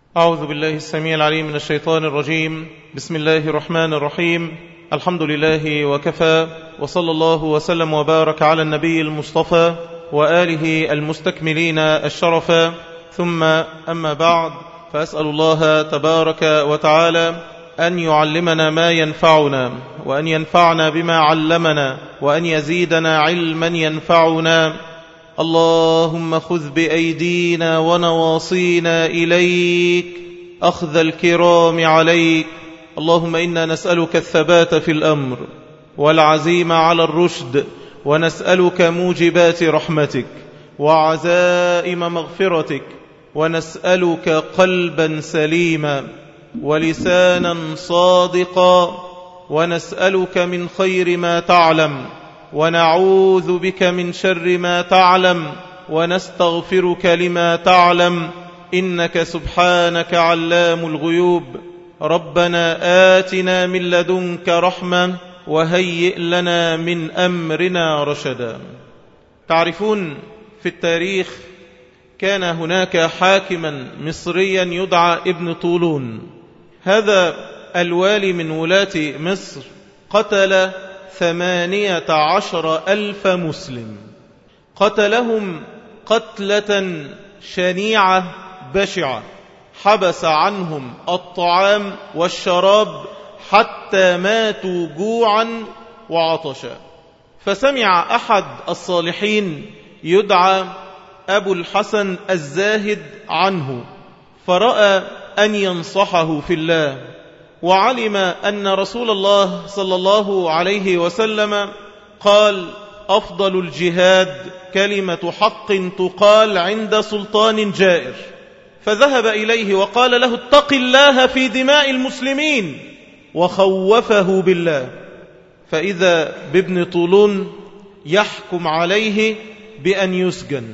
أعوذ بالله السميع العليم من الشيطان الرجيم بسم الله الرحمن الرحيم الحمد لله وكفى وصلى الله وسلم وبارك على النبي المصطفى وآله المستكملين الشرفا ثم أما بعد فأسأل الله تبارك وتعالى أن يعلمنا ما ينفعنا وأن ينفعنا بما علمنا وأن يزيدنا علما ينفعنا اللهم خذ بأيدينا ونواصينا إليك أخذ الكرام عليك اللهم إنا نسألك الثبات في الأمر والعزيمة على الرشد ونسألك موجبات رحمتك وعزائم مغفرتك ونسألك قلبا سليما ولسانا صادقا ونسألك من خير ما تعلم ونعوذ بك من شر ما تعلم ونستغفرك لما تعلم إنك سبحانك علام الغيوب ربنا آتنا من لدنك رحمة وهيئ لنا من أمرنا رشدا تعرفون في التاريخ كان هناك حاكما مصريا يدعى ابن طولون هذا الوالي من ولاة مصر قتل ثمانية عشر ألف مسلم قتلهم قتلة شنيعة بشعة حبس عنهم الطعام والشراب حتى ماتوا جوعا وعطشا فسمع أحد الصالحين يدعى أبو الحسن الزاهد عنه فرأى أن ينصحه في الله وعلم أن رسول الله صلى الله عليه وسلم قال أفضل الجهاد كلمة حق تقال عند سلطان جائر فذهب إليه وقال له اتق الله في دماء المسلمين وخوفه بالله فإذا بابن طولون يحكم عليه بأن يسجن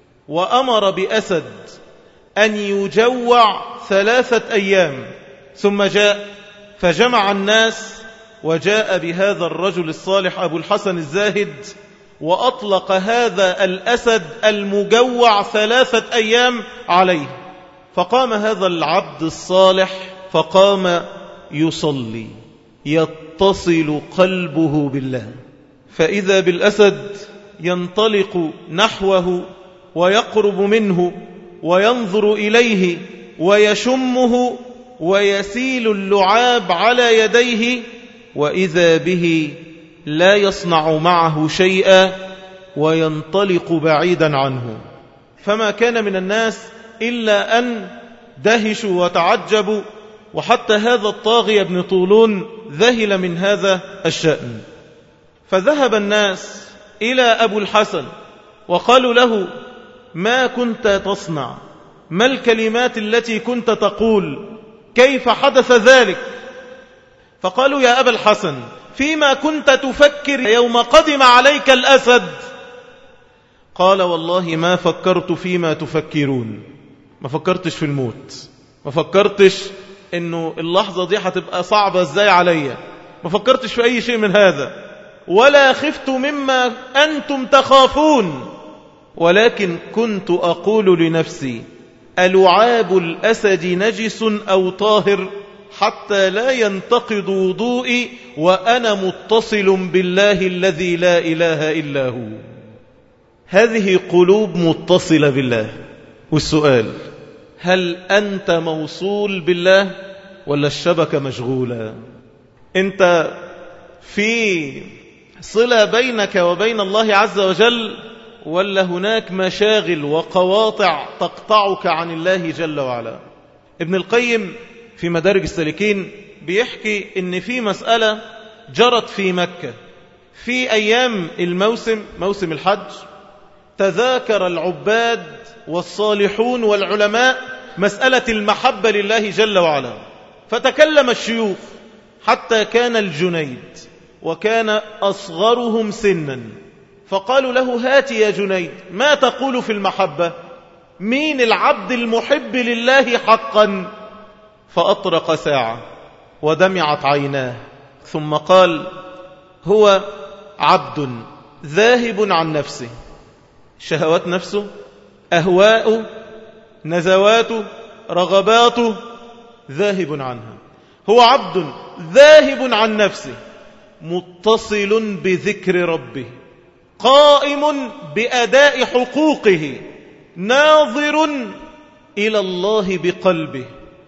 وأمر بأسد أن يجوع ثلاثة أيام ثم جاء فجمع الناس وجاء بهذا الرجل الصالح أبو الحسن الزاهد وأطلق هذا الأسد المجوع ثلاثة أيام عليه فقام هذا العبد الصالح فقام يصلي يتصل قلبه بالله فإذا بالأسد ينطلق نحوه ويقرب منه وينظر إليه ويشمه ويسيل اللعاب على يديه وإذا به لا يصنع معه شيئا وينطلق بعيدا عنه فما كان من الناس إلا أن دهشوا وتعجبوا وحتى هذا الطاغي ابن طولون ذهل من هذا الشأن فذهب الناس إلى أبو الحسن وقالوا له ما كنت تصنع ما الكلمات التي كنت تقول كيف حدث ذلك فقالوا يا أبا الحسن فيما كنت تفكر يوم قدم عليك الأسد قال والله ما فكرت فيما تفكرون ما فكرتش في الموت ما فكرتش انه اللحظة دي هتبقى صعبة ازاي عليا ما فكرتش في اي شيء من هذا ولا خفت مما انتم تخافون ولكن كنت اقول لنفسي ألعاب الأسد نجس أو طاهر حتى لا ينتقض وضوئي وأنا متصل بالله الذي لا إله إلا هو هذه قلوب متصلة بالله والسؤال هل أنت موصول بالله ولا الشبكة مشغولة أنت في صلة بينك وبين الله عز وجل ولا هناك مشاغل وقواطع تقطعك عن الله جل وعلا ابن القيم في مدارج السالكين بيحكي ان في مسألة جرت في مكة في أيام الموسم موسم الحج تذاكر العباد والصالحون والعلماء مسألة المحبة لله جل وعلا فتكلم الشيوخ حتى كان الجنيد وكان أصغرهم سنا فقالوا له هات يا جنيد ما تقول في المحبة مين العبد المحب لله حقا فأطرق ساعة ودمعت عيناه ثم قال هو عبد ذاهب عن نفسه شهوات نفسه أهواءه نزواته رغباته ذاهب عنها هو عبد ذاهب عن نفسه متصل بذكر ربه قائم بأداء حقوقه ناظر إلى الله بقلبه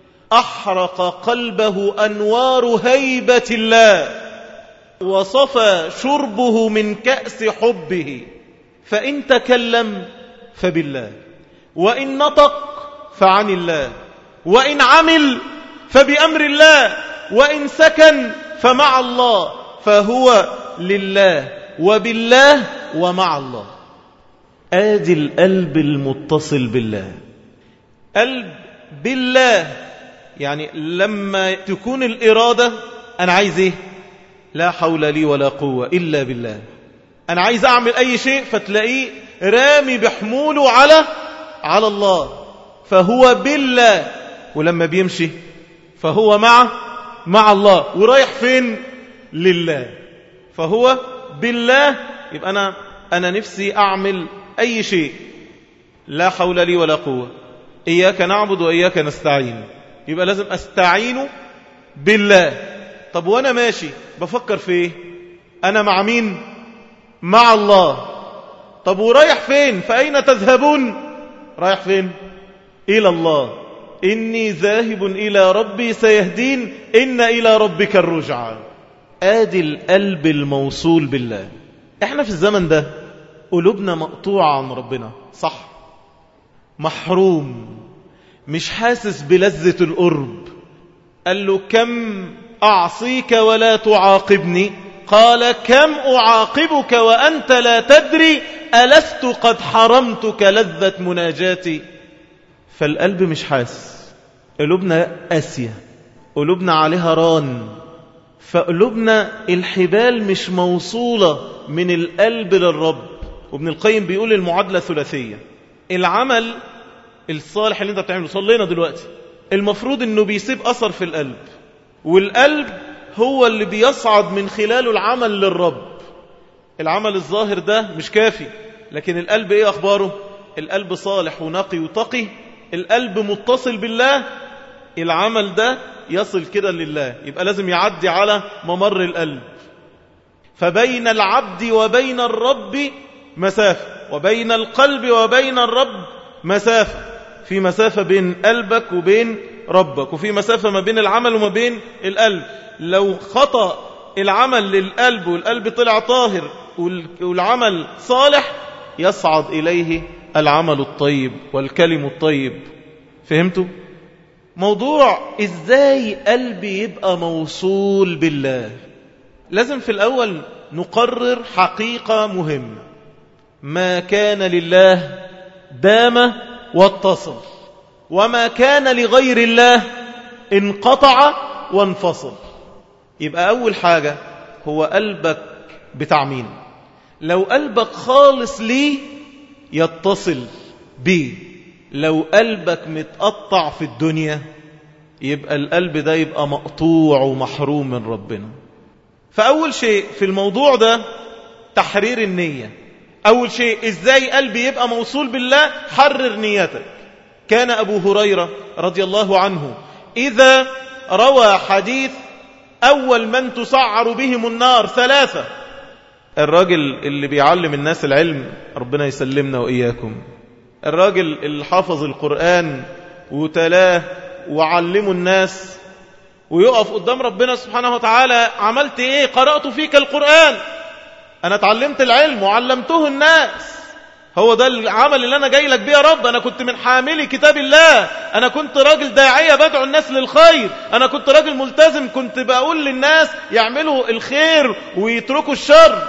أحرق قلبه أنوار هيبة الله وصفى شربه من كأس حبه فإن تكلم فبالله وإن نطق فعن الله وإن عمل فبأمر الله وإن سكن فمع الله فهو لله وبالله ومع الله آدي القلب المتصل بالله قلب بالله يعني لما تكون الإرادة أنا عايز إيه لا حول لي ولا قوة إلا بالله أنا عايز أعمل أي شيء فتلاقيه رامي بحموله على على الله فهو بالله ولما بيمشي فهو مع مع الله ورايح فين لله فهو بالله يبقى أنا أنا نفسي أعمل أي شيء لا حول لي ولا قوة إياك نعبد وإياك نستعين يبقى لازم أستعين بالله طب وأنا ماشي بفكر في إيه أنا مع مين مع الله طب ورايح فين فأين تذهبون رايح فين إلى الله إني ذاهب إلى ربي سيهدين إن إلى ربك الرجعى آدي القلب الموصول بالله احنا في الزمن ده قلوبنا مقطوعة عن ربنا صح محروم مش حاسس بلذة القرب قال له كم أعصيك ولا تعاقبني قال كم أعاقبك وأنت لا تدري ألست قد حرمتك لذة مناجاتي فالقلب مش حاسس قلوبنا قاسية قلوبنا عليها ران فقلوبنا الحبال مش موصولة من القلب للرب وابن القيم بيقول المعادلة ثلاثية العمل الصالح اللي انت بتعمله صلينا دلوقتي المفروض انه بيسيب اثر في القلب والقلب هو اللي بيصعد من خلاله العمل للرب العمل الظاهر ده مش كافي لكن القلب ايه اخباره القلب صالح ونقي وتقي القلب متصل بالله العمل ده يصل كده لله يبقى لازم يعدي على ممر القلب فبين العبد وبين الرب مسافة وبين القلب وبين الرب مسافة في مسافة بين قلبك وبين ربك وفي مسافة ما بين العمل وما بين القلب لو خطأ العمل للقلب والقلب طلع طاهر والعمل صالح يصعد إليه العمل الطيب والكلم الطيب فهمتوا؟ موضوع إزاي قلبي يبقى موصول بالله لازم في الأول نقرر حقيقة مهمة ما كان لله دام واتصل وما كان لغير الله انقطع وانفصل يبقى أول حاجة هو قلبك بتاع مين لو قلبك خالص ليه يتصل بيه لو قلبك متقطع في الدنيا يبقى القلب ده يبقى مقطوع ومحروم من ربنا فأول شيء في الموضوع ده تحرير النية أول شيء إزاي قلبي يبقى موصول بالله حرر نيتك كان أبو هريرة رضي الله عنه إذا روى حديث أول من تسعر بهم النار ثلاثة الراجل اللي بيعلم الناس العلم ربنا يسلمنا وإياكم الراجل اللي حافظ القرآن وتلاه وعلمه الناس ويقف قدام ربنا سبحانه وتعالى عملت ايه قرأت فيك القرآن انا اتعلمت العلم وعلمته الناس هو ده العمل اللي انا جاي لك بيه يا رب انا كنت من حاملي كتاب الله انا كنت راجل داعية بدعو الناس للخير انا كنت راجل ملتزم كنت بقول للناس يعملوا الخير ويتركوا الشر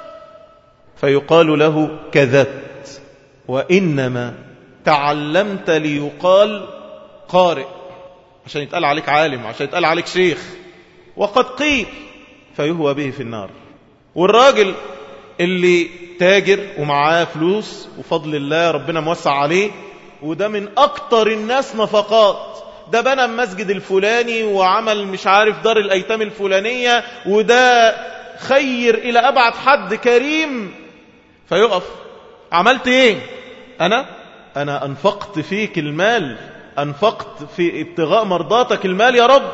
فيقال له كذبت وإنما تعلمت ليقال قارئ عشان يتقال عليك عالم عشان يتقال عليك شيخ وقد قيل فيهوى به في النار والراجل اللي تاجر ومعاه فلوس وفضل الله ربنا موسع عليه وده من أكتر الناس نفقات ده بنى المسجد الفلاني وعمل مش عارف دار الأيتام الفلانية وده خير إلى أبعد حد كريم فيقف عملت ايه أنا أنا أنفقت فيك المال أنفقت في ابتغاء مرضاتك المال يا رب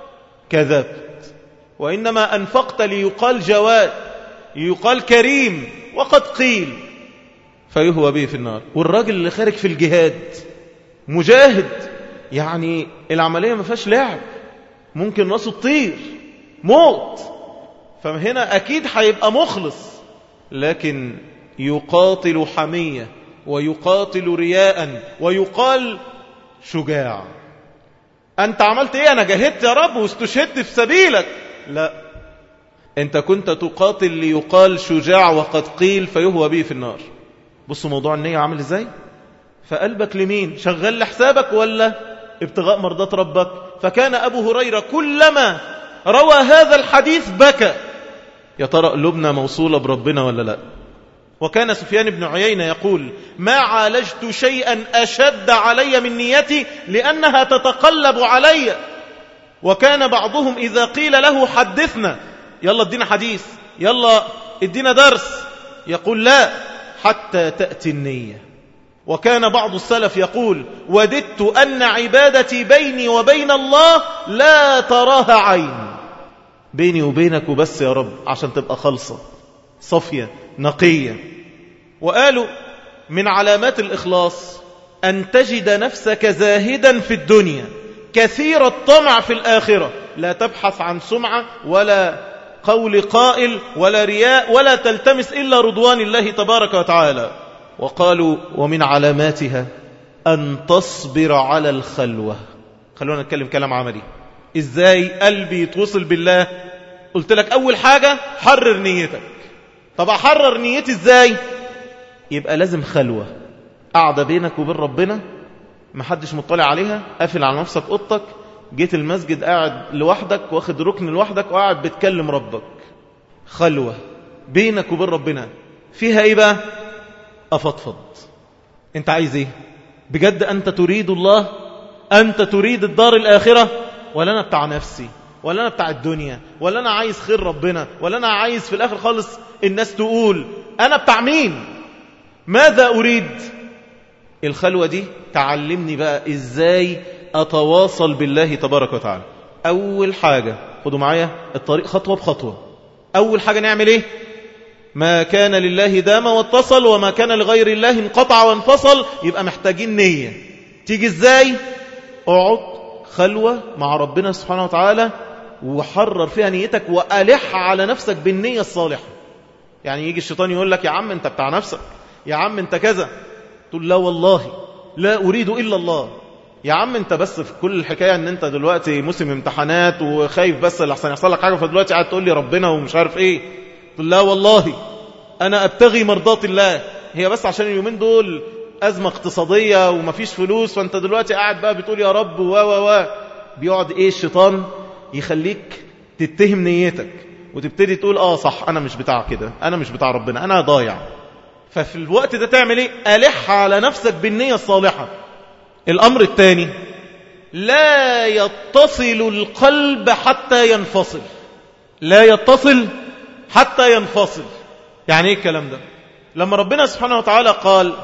كذبت وإنما أنفقت ليقال جواد يقال كريم وقد قيل فيهوى به في النار والراجل اللي خارج في الجهاد مجاهد يعني العملية ما فيهاش لعب ممكن راسه تطير موت فهنا أكيد هيبقى مخلص لكن يقاتل حمية ويقاتل رياء ويقال شجاع أنت عملت إيه أنا جاهدت يا رب واستشهدت في سبيلك لا أنت كنت تقاتل ليقال شجاع وقد قيل فيهوى به في النار بصوا موضوع النية عامل إزاي فقلبك لمين شغال لحسابك ولا ابتغاء مرضات ربك فكان أبو هريرة كلما روى هذا الحديث بكى يا ترى قلوبنا موصولة بربنا ولا لا وكان سفيان بن عيينة يقول ما عالجت شيئا أشد علي من نيتي لأنها تتقلب علي وكان بعضهم إذا قيل له حدثنا يلا ادينا حديث يلا ادينا درس يقول لا حتى تأتي النية وكان بعض السلف يقول وددت أن عبادتي بيني وبين الله لا تراها عين بيني وبينك وبس يا رب عشان تبقى خلصة صفية نقية وقالوا من علامات الإخلاص أن تجد نفسك زاهدا في الدنيا كثير الطمع في الآخرة لا تبحث عن سمعة ولا قول قائل ولا رياء ولا تلتمس إلا رضوان الله تبارك وتعالى وقالوا ومن علاماتها أن تصبر على الخلوة خلونا نتكلم كلام عملي إزاي قلبي يتوصل بالله قلت لك أول حاجة حرر نيتك طب أحرر نيتي إزاي يبقى لازم خلوة قاعدة بينك وبين ربنا محدش مطلع عليها قافل على نفسك اوضتك جيت المسجد قاعد لوحدك واخد ركن لوحدك وقاعد بتكلم ربك خلوة بينك وبين ربنا فيها ايه بقى افضفض انت عايز ايه بجد انت تريد الله انت تريد الدار الاخرة ولا انا بتاع نفسي ولا انا بتاع الدنيا ولا انا عايز خير ربنا ولا انا عايز في الاخر خالص الناس تقول انا بتاع مين ماذا اريد الخلوة دي تعلمني بقى ازاي اتواصل بالله تبارك وتعالى اول حاجة خدوا معايا الطريق خطوة بخطوة اول حاجة نعمل ايه ما كان لله دام واتصل وما كان لغير الله انقطع وانفصل يبقى محتاجين نية تيجي ازاي اقعد خلوة مع ربنا سبحانه وتعالى وحرر فيها نيتك وألح على نفسك بالنية الصالحة يعني يجي الشيطان يقول لك يا عم انت بتاع نفسك يا عم انت كذا تقول لا والله لا أريد إلا الله يا عم انت بس في كل الحكاية ان انت دلوقتي موسم امتحانات وخايف بس لحسن يحصل لك حاجة فدلوقتي قاعد تقول لي ربنا ومش عارف ايه تقول لا والله انا ابتغي مرضات الله هي بس عشان اليومين دول أزمة اقتصادية ومفيش فلوس فانت دلوقتي قاعد بقى بتقول يا رب و و و بيقعد ايه الشيطان يخليك تتهم نيتك وتبتدي تقول اه صح انا مش بتاع كده انا مش بتاع ربنا انا ضايع ففي الوقت ده تعمل ايه ألح على نفسك بالنية الصالحة الأمر الثاني لا يتصل القلب حتى ينفصل لا يتصل حتى ينفصل يعني ايه الكلام ده لما ربنا سبحانه وتعالى قال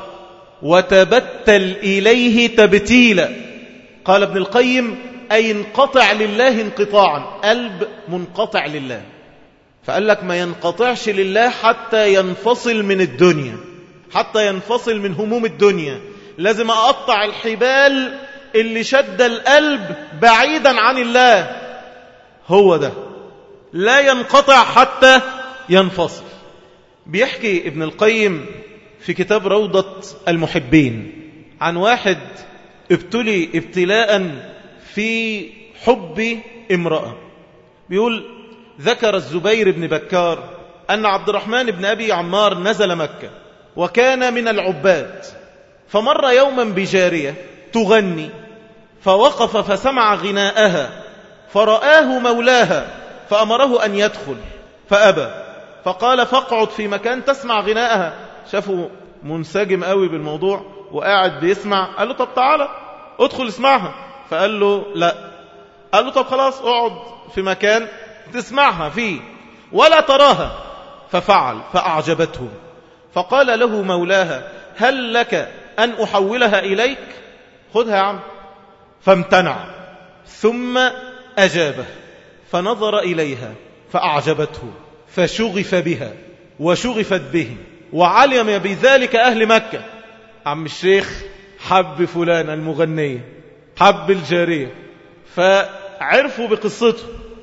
وتبتل إليه تبتيلا قال ابن القيم أي انقطع لله انقطاعا قلب منقطع لله فقال لك ما ينقطعش لله حتى ينفصل من الدنيا حتى ينفصل من هموم الدنيا لازم أقطع الحبال اللي شد القلب بعيدا عن الله هو ده لا ينقطع حتى ينفصل بيحكي ابن القيم في كتاب روضة المحبين عن واحد ابتلي ابتلاء في حب امرأة بيقول ذكر الزبير بن بكار أن عبد الرحمن بن أبي عمار نزل مكة وكان من العباد فمر يوما بجارية تغني فوقف فسمع غناءها فرآه مولاها فأمره أن يدخل فأبى فقال فاقعد في مكان تسمع غناءها شافوا منسجم قوي بالموضوع وقاعد بيسمع قال له طب تعالى ادخل اسمعها فقال له لا قال له طب خلاص اقعد في مكان تسمعها فيه ولا تراها ففعل فأعجبته فقال له مولاها هل لك أن أحولها إليك خذها يا عم فامتنع ثم أجابه فنظر إليها فأعجبته فشغف بها وشغفت به وعلم بذلك أهل مكة عم الشيخ حب فلان المغنية حب الجارية فعرفوا بقصته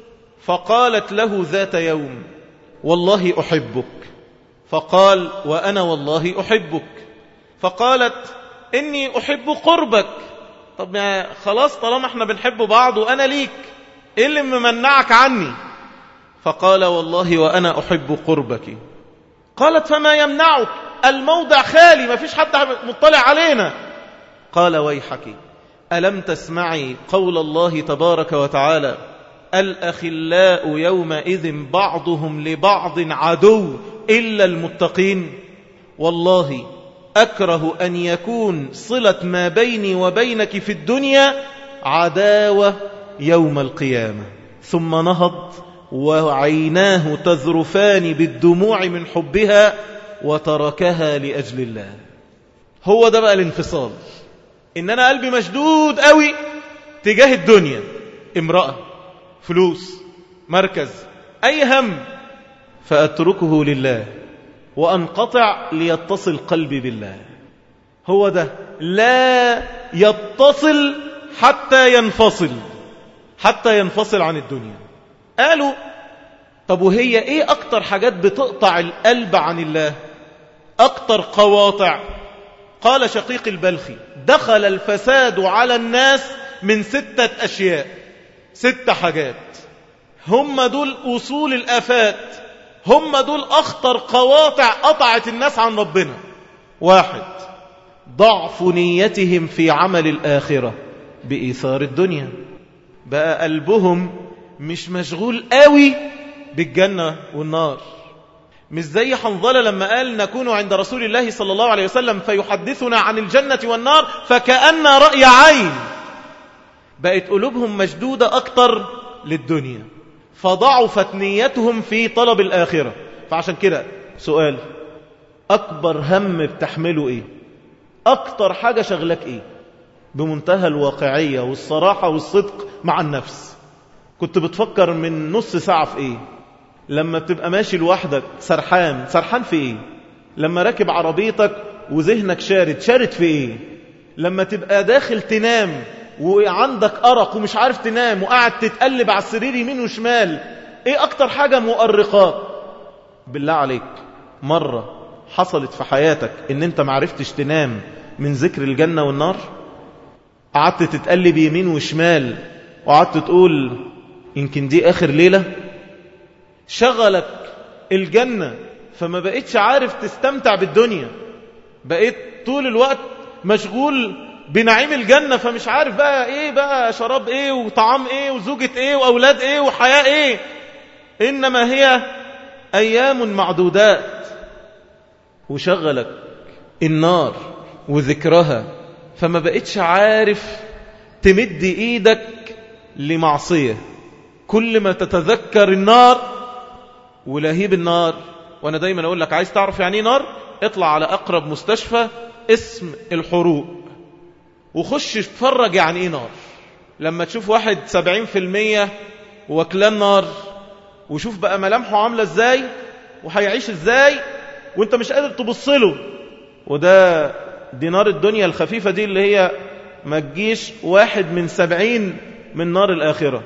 فقالت له ذات يوم والله أحبك فقال وأنا والله أحبك فقالت إني أحب قربك طب ما خلاص طالما احنا بنحب بعض وأنا ليك إيه اللي ممنعك عني فقال والله وأنا أحب قربك قالت فما يمنعك الموضع خالي ما فيش حد مطلع علينا قال ويحك ألم تسمعي قول الله تبارك وتعالى الأخلاء يومئذ بعضهم لبعض عدو إلا المتقين والله أكره أن يكون صلة ما بيني وبينك في الدنيا عداوة يوم القيامة ثم نهض وعيناه تذرفان بالدموع من حبها وتركها لأجل الله هو ده بقى الانفصال إن أنا قلبي مشدود قوي تجاه الدنيا امرأة فلوس مركز أي هم فأتركه لله وأنقطع ليتصل قلبي بالله هو ده لا يتصل حتى ينفصل حتى ينفصل عن الدنيا قالوا طب وهي ايه اكتر حاجات بتقطع القلب عن الله اكتر قواطع قال شقيق البلخي دخل الفساد على الناس من ستة اشياء ست حاجات هم دول اصول الافات هم دول اخطر قواطع قطعت الناس عن ربنا واحد ضعف نيتهم في عمل الاخرة بايثار الدنيا بقى قلبهم مش مشغول قوي بالجنة والنار مش زي حنظلة لما قال نكون عند رسول الله صلى الله عليه وسلم فيحدثنا عن الجنة والنار فكأن رأي عين بقت قلوبهم مشدودة أكتر للدنيا فضعفت نيتهم في طلب الآخرة فعشان كده سؤال أكبر هم بتحمله إيه أكتر حاجة شغلك إيه بمنتهى الواقعية والصراحة والصدق مع النفس كنت بتفكر من نص ساعة في ايه لما بتبقى ماشي لوحدك سرحان سرحان في ايه لما راكب عربيتك وذهنك شارد شارد في ايه لما تبقى داخل تنام وعندك أرق ومش عارف تنام وقاعد تتقلب على السرير يمين وشمال ايه اكتر حاجة مؤرقات بالله عليك مرة حصلت في حياتك ان انت معرفتش تنام من ذكر الجنة والنار قعدت تتقلب يمين وشمال وقعدت تقول يمكن دي آخر ليلة شغلك الجنة فما بقيتش عارف تستمتع بالدنيا بقيت طول الوقت مشغول بنعيم الجنة فمش عارف بقى ايه بقى شراب ايه وطعام ايه وزوجة ايه واولاد ايه وحياة ايه انما هي ايام معدودات وشغلك النار وذكرها فما بقيتش عارف تمد ايدك لمعصية كل ما تتذكر النار ولهيب النار وانا دايما اقول لك عايز تعرف يعني نار اطلع على اقرب مستشفى اسم الحروق وخش اتفرج يعني ايه نار لما تشوف واحد سبعين في المية وكلان نار وشوف بقى ملامحه عاملة ازاي وهيعيش ازاي وانت مش قادر تبصله وده دي نار الدنيا الخفيفة دي اللي هي ما تجيش واحد من سبعين من نار الآخرة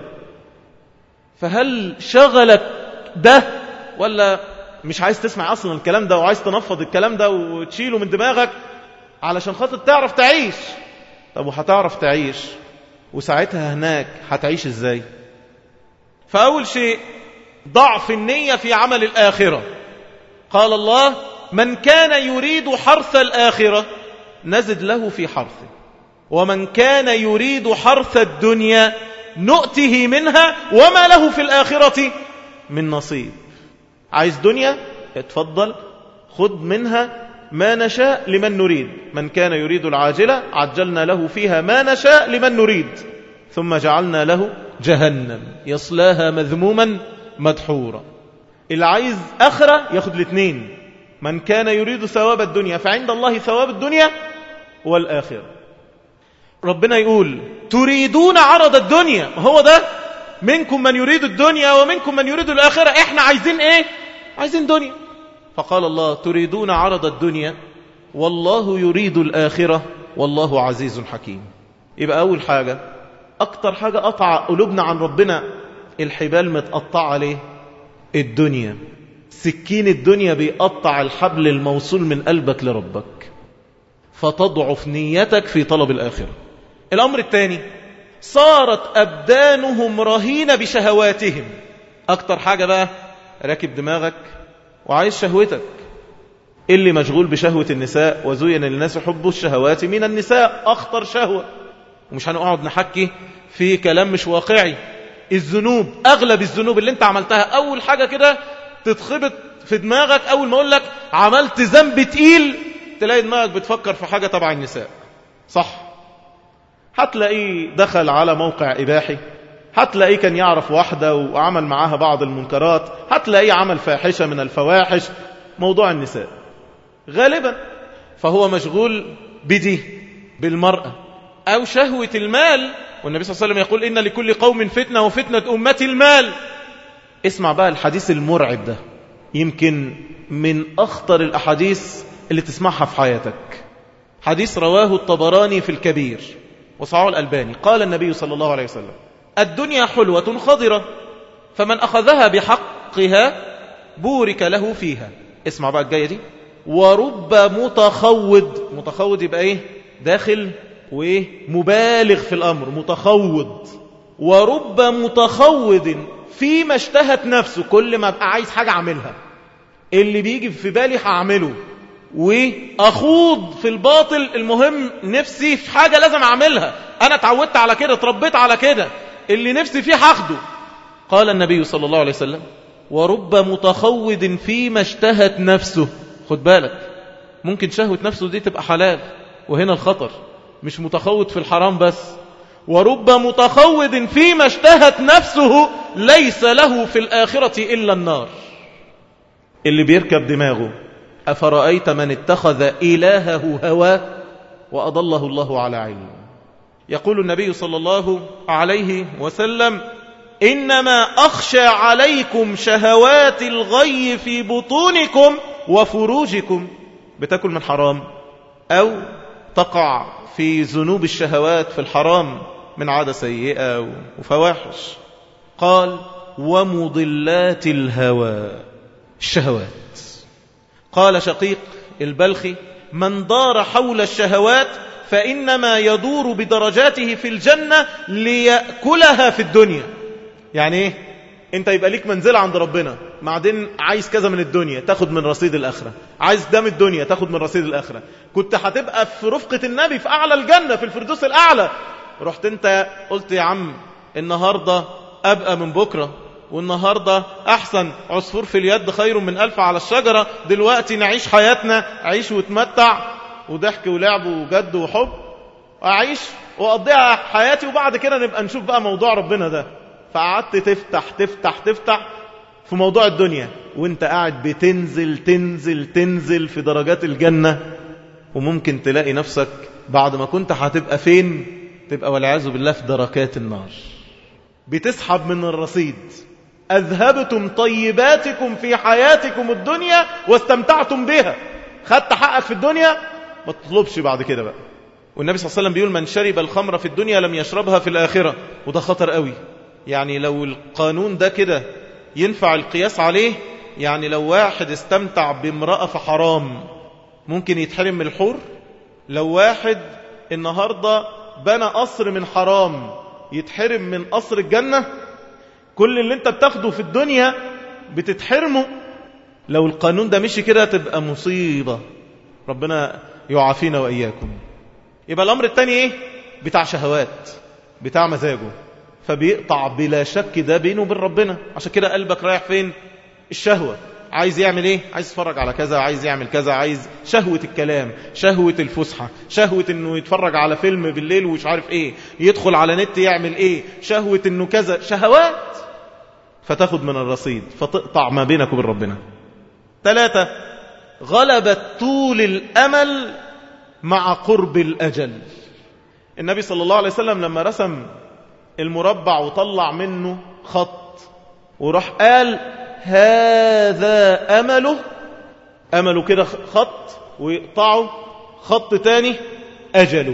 فهل شغلك ده ولا مش عايز تسمع أصلا الكلام ده وعايز تنفض الكلام ده وتشيله من دماغك علشان خاطر تعرف تعيش طب وهتعرف تعيش وساعتها هناك هتعيش ازاي فأول شيء ضعف النية في عمل الآخرة قال الله من كان يريد حرث الآخرة نزد له في حرثه ومن كان يريد حرث الدنيا نؤته منها وما له في الآخرة من نصيب عايز دنيا اتفضل خذ منها ما نشاء لمن نريد من كان يريد العاجلة عجلنا له فيها ما نشاء لمن نريد ثم جعلنا له جهنم يصلاها مذموما مدحورا اللي عايز أخرى ياخد الاثنين من كان يريد ثواب الدنيا فعند الله ثواب الدنيا والآخرة ربنا يقول تريدون عرض الدنيا هو ده منكم من يريد الدنيا ومنكم من يريد الآخرة احنا عايزين ايه عايزين دنيا فقال الله تريدون عرض الدنيا والله يريد الآخرة والله عزيز حكيم يبقى أول حاجة أكتر حاجة قطع قلوبنا عن ربنا الحبال متقطعة ليه الدنيا سكين الدنيا بيقطع الحبل الموصول من قلبك لربك فتضعف نيتك في طلب الآخرة الأمر الثاني صارت أبدانهم رهينة بشهواتهم أكتر حاجة بقى راكب دماغك وعايز شهوتك اللي مشغول بشهوة النساء وزين للناس حب الشهوات من النساء أخطر شهوة ومش هنقعد نحكي في كلام مش واقعي الذنوب أغلب الذنوب اللي انت عملتها أول حاجة كده تتخبط في دماغك أول ما أقول لك عملت ذنب تقيل تلاقي دماغك بتفكر في حاجة تبع النساء صح هتلاقيه دخل على موقع إباحي هتلاقيه كان يعرف واحدة وعمل معاها بعض المنكرات هتلاقيه عمل فاحشة من الفواحش موضوع النساء غالبا فهو مشغول بدي بالمرأة أو شهوة المال والنبي صلى الله عليه وسلم يقول إن لكل قوم فتنة وفتنة أمتي المال اسمع بقى الحديث المرعب ده يمكن من أخطر الأحاديث اللي تسمعها في حياتك حديث رواه الطبراني في الكبير وصعه الألباني قال النبي صلى الله عليه وسلم الدنيا حلوة خضرة فمن أخذها بحقها بورك له فيها اسمع بقى الجاية دي ورب متخوض متخوض يبقى ايه داخل وايه مبالغ في الأمر متخوض ورب متخوض فيما اشتهت نفسه كل ما ابقى عايز حاجة اعملها اللي بيجي في بالي هعمله واخوض في الباطل المهم نفسي في حاجة لازم اعملها انا اتعودت على كده اتربيت على كده اللي نفسي فيه هاخده قال النبي صلى الله عليه وسلم ورب متخوض فيما اشتهت نفسه خد بالك ممكن شهوة نفسه دي تبقى حلال وهنا الخطر مش متخوض في الحرام بس ورب متخوض فيما اشتهت نفسه ليس له في الآخرة إلا النار اللي بيركب دماغه أفرأيت من اتخذ إلهه هواه وأضله الله على علم يقول النبي صلى الله عليه وسلم إنما أخشى عليكم شهوات الغي في بطونكم وفروجكم بتاكل من حرام أو تقع في ذنوب الشهوات في الحرام من عادة سيئة وفواحش قال ومضلات الهوى الشهوات قال شقيق البلخي من دار حول الشهوات فإنما يدور بدرجاته في الجنة ليأكلها في الدنيا يعني ايه انت يبقى ليك منزل عند ربنا بعدين عايز كذا من الدنيا تاخد من رصيد الآخرة عايز دم الدنيا تاخد من رصيد الآخرة كنت هتبقى في رفقة النبي في أعلى الجنة في الفردوس الأعلى رحت انت قلت يا عم النهاردة أبقى من بكرة والنهاردة أحسن عصفور في اليد خير من ألف على الشجرة دلوقتي نعيش حياتنا عيش وتمتع وضحك ولعب وجد وحب أعيش وأقضيها حياتي وبعد كده نبقى نشوف بقى موضوع ربنا ده فقعدت تفتح تفتح تفتح في موضوع الدنيا وانت قاعد بتنزل تنزل تنزل في درجات الجنة وممكن تلاقي نفسك بعد ما كنت هتبقى فين تبقى والعياذ بالله في دركات النار بتسحب من الرصيد أذهبتم طيباتكم في حياتكم الدنيا واستمتعتم بها خدت حقك في الدنيا ما تطلبش بعد كده بقى والنبي صلى الله عليه وسلم بيقول من شرب الخمر في الدنيا لم يشربها في الآخرة وده خطر قوي يعني لو القانون ده كده ينفع القياس عليه يعني لو واحد استمتع بامرأة في حرام ممكن يتحرم من الحور لو واحد النهاردة بنى قصر من حرام يتحرم من قصر الجنة كل اللي انت بتاخده في الدنيا بتتحرمه لو القانون ده مشي كده تبقى مصيبة ربنا يعافينا وإياكم يبقى الأمر الثاني ايه بتاع شهوات بتاع مزاجه فبيقطع بلا شك ده بينه وبين ربنا عشان كده قلبك رايح فين الشهوة عايز يعمل ايه عايز يتفرج على كذا عايز يعمل كذا عايز شهوة الكلام شهوة الفسحة شهوة انه يتفرج على فيلم بالليل ومش عارف ايه يدخل على نت يعمل ايه شهوة انه كذا شهوات فتاخد من الرصيد فتقطع ما بينك وبين ربنا ثلاثة غلبت طول الأمل مع قرب الأجل النبي صلى الله عليه وسلم لما رسم المربع وطلع منه خط وراح قال هذا أمله أمله كده خط ويقطعه خط تاني أجله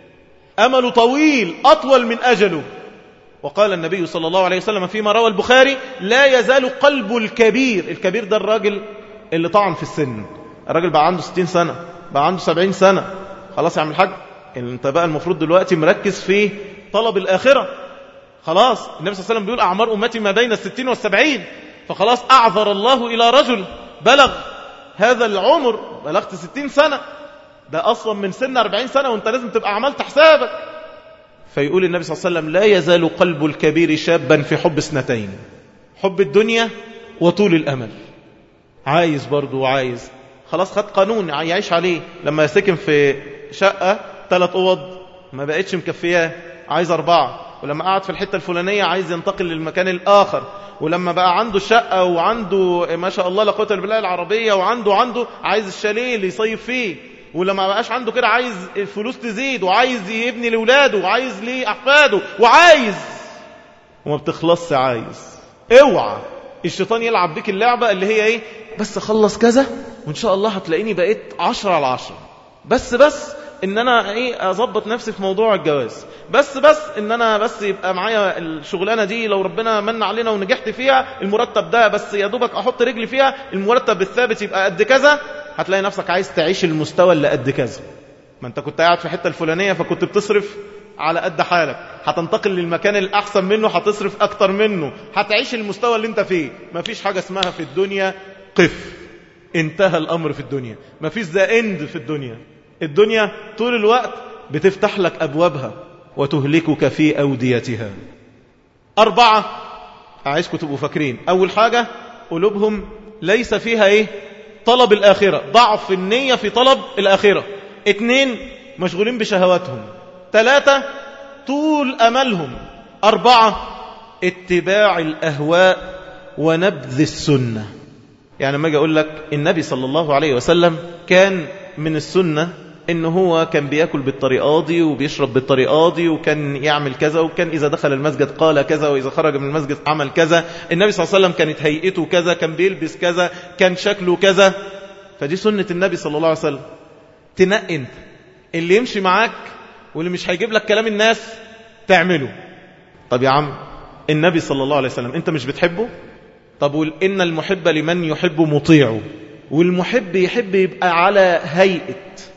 أمله طويل أطول من أجله وقال النبي صلى الله عليه وسلم فيما روى البخاري لا يزال قلب الكبير الكبير ده الراجل اللي طعن في السن الراجل بقى عنده 60 سنة بقى عنده 70 سنة خلاص يا عم الحاج انت بقى المفروض دلوقتي مركز في طلب الآخرة خلاص النبي صلى الله عليه وسلم بيقول أعمار أمتي ما بين الستين والسبعين فخلاص أعذر الله إلى رجل بلغ هذا العمر بلغت ستين سنة ده أصلا من سن أربعين سنة وانت لازم تبقى عملت حسابك فيقول النبي صلى الله عليه وسلم لا يزال قلب الكبير شابا في حب اثنتين حب الدنيا وطول الأمل عايز برضو وعايز خلاص خد قانون يعيش عليه لما يسكن في شقة ثلاث أوض ما بقتش مكفياه عايز أربعة ولما قعد في الحتة الفلانية عايز ينتقل للمكان الآخر ولما بقى عنده شقة وعنده ما شاء الله لقوة البلاد العربية وعنده عنده عايز الشاليه اللي يصيف فيه ولما بقاش عنده كده عايز الفلوس تزيد وعايز يبني لولاده وعايز ليه أحفاده وعايز وما بتخلصش عايز اوعى الشيطان يلعب بيك اللعبة اللي هي ايه بس اخلص كذا وان شاء الله هتلاقيني بقيت عشرة على عشرة بس بس ان انا ايه اظبط نفسي في موضوع الجواز بس بس ان انا بس يبقى معايا الشغلانه دي لو ربنا من علينا ونجحت فيها المرتب ده بس يا دوبك احط رجلي فيها المرتب الثابت يبقى قد كذا هتلاقي نفسك عايز تعيش المستوى اللي قد كذا ما انت كنت قاعد في الحته الفلانيه فكنت بتصرف على قد حالك هتنتقل للمكان الأحسن منه هتصرف أكتر منه هتعيش المستوى اللي انت فيه مفيش حاجة اسمها في الدنيا قف انتهى الأمر في الدنيا مفيش ذا اند في الدنيا الدنيا طول الوقت بتفتح لك أبوابها وتهلكك في أوديتها أربعة أعيشكم تبقوا فاكرين أول حاجة قلوبهم ليس فيها إيه طلب الآخرة ضعف النية في طلب الآخرة اتنين مشغولين بشهواتهم ثلاثة طول أملهم أربعة اتباع الأهواء ونبذ السنة يعني ما أجي أقول لك النبي صلى الله عليه وسلم كان من السنة إن هو كان بيأكل بالطريقة دي وبيشرب بالطريقة دي وكان يعمل كذا وكان إذا دخل المسجد قال كذا وإذا خرج من المسجد عمل كذا النبي صلى الله عليه وسلم كانت هيئته كذا كان بيلبس كذا كان شكله كذا فدي سنة النبي صلى الله عليه وسلم تنقي انت اللي يمشي معاك واللي مش هيجيب لك كلام الناس تعمله طب يا عم النبي صلى الله عليه وسلم انت مش بتحبه طب قول إن المحب لمن يحب مطيعه والمحب يحب يبقى على هيئة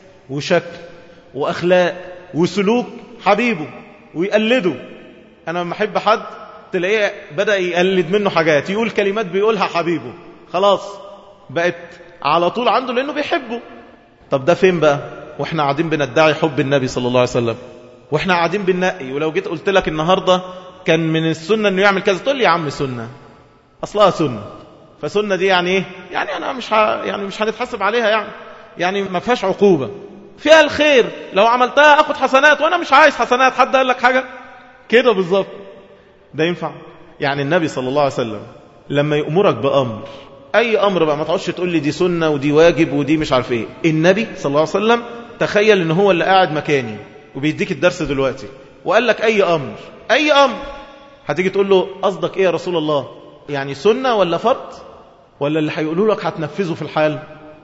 وشكل وأخلاق وسلوك حبيبه ويقلده أنا لما أحب حد تلاقيه بدأ يقلد منه حاجات يقول كلمات بيقولها حبيبه خلاص بقت على طول عنده لأنه بيحبه طب ده فين بقى واحنا قاعدين بندعي حب النبي صلى الله عليه وسلم واحنا قاعدين بننقي ولو جيت قلت لك النهاردة كان من السنة انه يعمل كذا تقول لي يا عم سنة اصلها سنة فسنة دي يعني ايه يعني انا مش ه... يعني مش هنتحسب عليها يعني يعني ما فيهاش عقوبة فيها الخير لو عملتها اخد حسنات وانا مش عايز حسنات حد قال لك حاجة كده بالظبط ده ينفع يعني النبي صلى الله عليه وسلم لما يأمرك بأمر أي أمر بقى ما تقعدش تقول لي دي سنة ودي واجب ودي مش عارف إيه النبي صلى الله عليه وسلم تخيل إن هو اللي قاعد مكاني وبيديك الدرس دلوقتي وقال لك أي أمر أي أمر هتيجي تقول له قصدك إيه يا رسول الله يعني سنة ولا فرض ولا اللي هيقولوا لك هتنفذه في الحال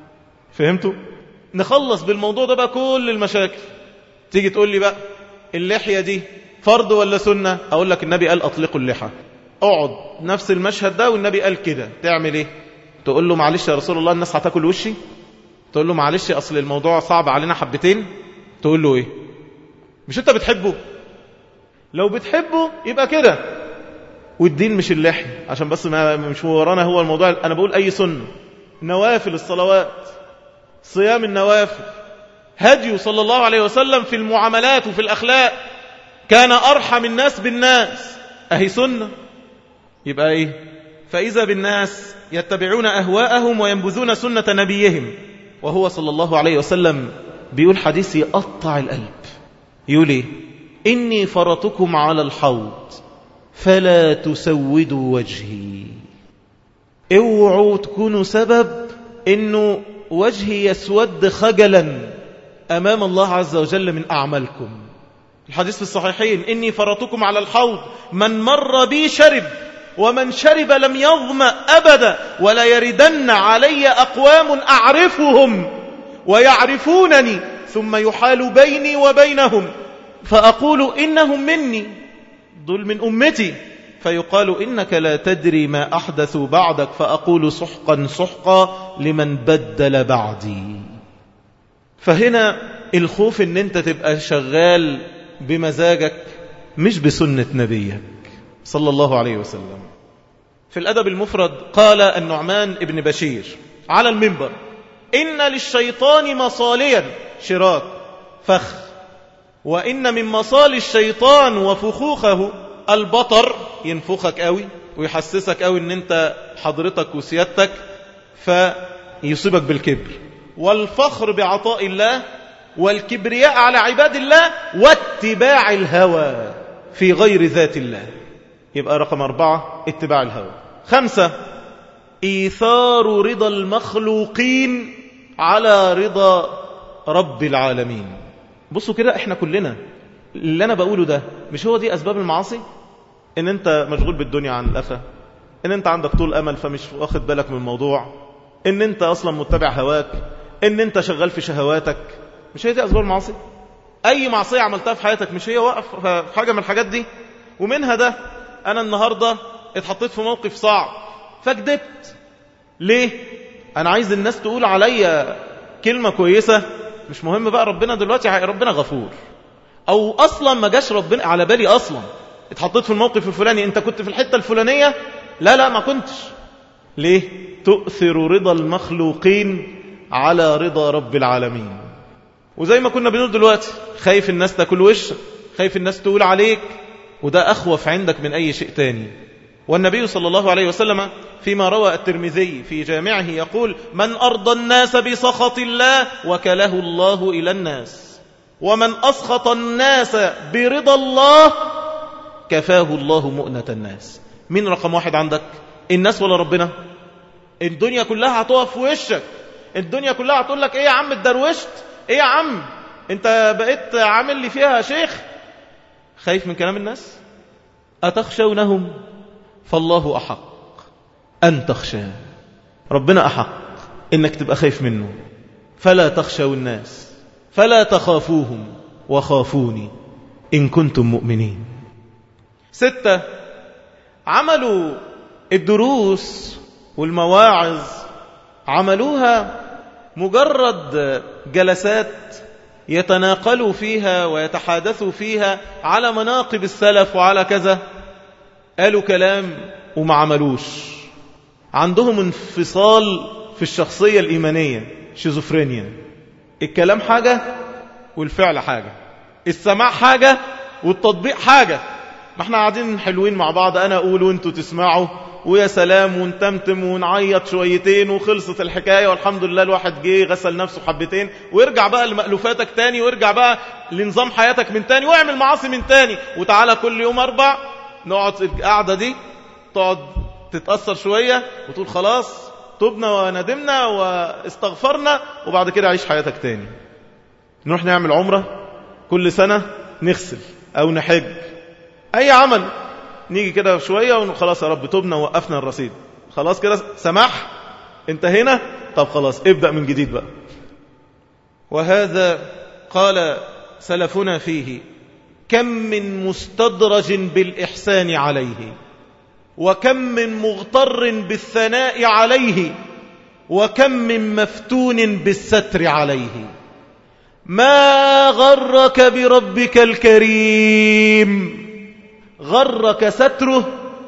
فهمتوا نخلص بالموضوع ده بقى كل المشاكل تيجي تقول لي بقى اللحية دي فرض ولا سنة أقول لك النبي قال أطلقوا اللحى اقعد نفس المشهد ده والنبي قال كده تعمل ايه تقول له معلش يا رسول الله الناس هتاكل وشي تقول له معلش اصل الموضوع صعب علينا حبتين تقول له ايه مش انت بتحبه لو بتحبه يبقى كده والدين مش اللحية عشان بس ما مش ورانا هو الموضوع انا بقول اي سنة نوافل الصلوات صيام النوافل هدي صلى الله عليه وسلم في المعاملات وفي الاخلاق كان ارحم الناس بالناس اهي سنه يبقى ايه فإذا بالناس يتبعون أهواءهم وينبذون سنة نبيهم وهو صلى الله عليه وسلم بيقول حديث يقطع القلب يقول ايه إني فرطكم على الحوض فلا تسودوا وجهي اوعوا تكونوا سبب انه وجهي يسود خجلا امام الله عز وجل من اعمالكم الحديث في الصحيحين إني فرطكم على الحوض من مر بي شرب ومن شرب لم يظمأ أبدا ولا يردن علي أقوام أعرفهم ويعرفونني ثم يحال بيني وبينهم فأقول إنهم مني دول من أمتي فيقال إنك لا تدري ما أحدثوا بعدك فأقول سحقا سحقا لمن بدل بعدي فهنا الخوف ان انت تبقى شغال بمزاجك مش بسنة نبيك صلى الله عليه وسلم في الأدب المفرد قال النعمان ابن بشير على المنبر إن للشيطان مصاليا شراك فخ وإن من مصال الشيطان وفخوخه البطر ينفخك قوي ويحسسك قوي ان انت حضرتك وسيادتك فيصيبك بالكبر والفخر بعطاء الله والكبرياء على عباد الله واتباع الهوى في غير ذات الله يبقى رقم أربعة اتباع الهوى خمسة إيثار رضا المخلوقين على رضا رب العالمين بصوا كده احنا كلنا اللي انا بقوله ده مش هو دي اسباب المعاصي ان انت مشغول بالدنيا عن الاخره ان انت عندك طول امل فمش واخد بالك من الموضوع ان انت اصلا متبع هواك ان انت شغال في شهواتك مش هي دي اسباب المعاصي اي معصيه عملتها في حياتك مش هي واقف في حاجه من الحاجات دي ومنها ده انا النهارده اتحطيت في موقف صعب فكدبت ليه انا عايز الناس تقول عليا كلمه كويسه مش مهم بقى ربنا دلوقتي ربنا غفور او اصلا ما جاش ربنا على بالي اصلا اتحطيت في الموقف الفلاني انت كنت في الحته الفلانيه لا لا ما كنتش ليه تؤثر رضا المخلوقين على رضا رب العالمين وزي ما كنا بنقول دلوقتي خايف الناس تاكل وشك خايف الناس تقول عليك وده أخوف عندك من أي شيء تاني والنبي صلى الله عليه وسلم فيما روى الترمذي في جامعه يقول من أرضى الناس بسخط الله وكله الله إلى الناس ومن أسخط الناس برضا الله كفاه الله مؤنة الناس مين رقم واحد عندك الناس ولا ربنا الدنيا كلها هتقف في وشك الدنيا كلها هتقول لك ايه يا عم اتدروشت ايه يا عم انت بقيت عامل لي فيها شيخ خايف من كلام الناس أتخشونهم فالله أحق أن تخشى ربنا أحق إنك تبقى خايف منه فلا تخشوا الناس فلا تخافوهم وخافوني إن كنتم مؤمنين ستة عملوا الدروس والمواعظ عملوها مجرد جلسات يتناقلوا فيها ويتحادثوا فيها على مناقب السلف وعلى كذا قالوا كلام وما عملوش عندهم انفصال في الشخصية الإيمانية شيزوفرينيا الكلام حاجة والفعل حاجة السماع حاجة والتطبيق حاجة ما احنا قاعدين حلوين مع بعض أنا أقول وانتوا تسمعوا ويا سلام ونتمتم ونعيط شويتين وخلصت الحكاية والحمد لله الواحد جه غسل نفسه حبتين ويرجع بقى لمألوفاتك تاني ويرجع بقى لنظام حياتك من تاني واعمل معاصي من تاني وتعالى كل يوم أربع نقعد القعدة دي تقعد تتأثر شوية وتقول خلاص تبنا وندمنا واستغفرنا وبعد كده عيش حياتك تاني نروح نعمل عمرة كل سنة نغسل أو نحج أي عمل نيجي كده شوية وخلاص يا رب تبنا ووقفنا الرصيد خلاص كده سماح انتهينا طب خلاص ابدأ من جديد بقى وهذا قال سلفنا فيه كم من مستدرج بالإحسان عليه وكم من مغتر بالثناء عليه وكم من مفتون بالستر عليه ما غرك بربك الكريم غرك ستره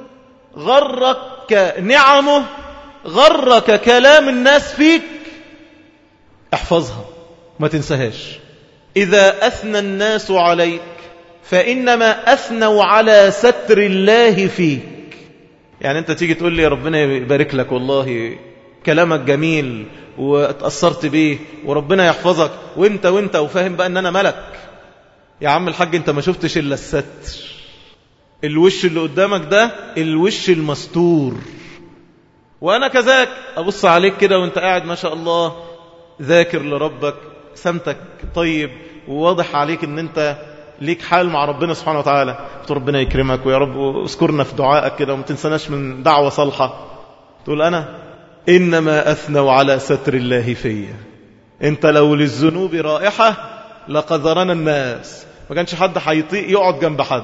غرك نعمه غرك كلام الناس فيك احفظها ما تنساهاش إذا أثنى الناس عليك فإنما أثنوا على ستر الله فيك يعني أنت تيجي تقول لي ربنا يبارك لك والله كلامك جميل واتأثرت بيه وربنا يحفظك وانت وانت وفاهم بقى ان انا ملك يا عم الحاج انت ما شفتش الا الستر الوش اللي قدامك ده الوش المستور وانا كذاك ابص عليك كده وانت قاعد ما شاء الله ذاكر لربك سمتك طيب وواضح عليك ان انت ليك حال مع ربنا سبحانه وتعالى تقول ربنا يكرمك ويا رب اذكرنا في دعائك كده وما تنسناش من دعوة صالحة تقول أنا إنما أثنوا على ستر الله فيا انت لو للذنوب رائحة لقذرنا الناس ما كانش حد هيطيق يقعد جنب حد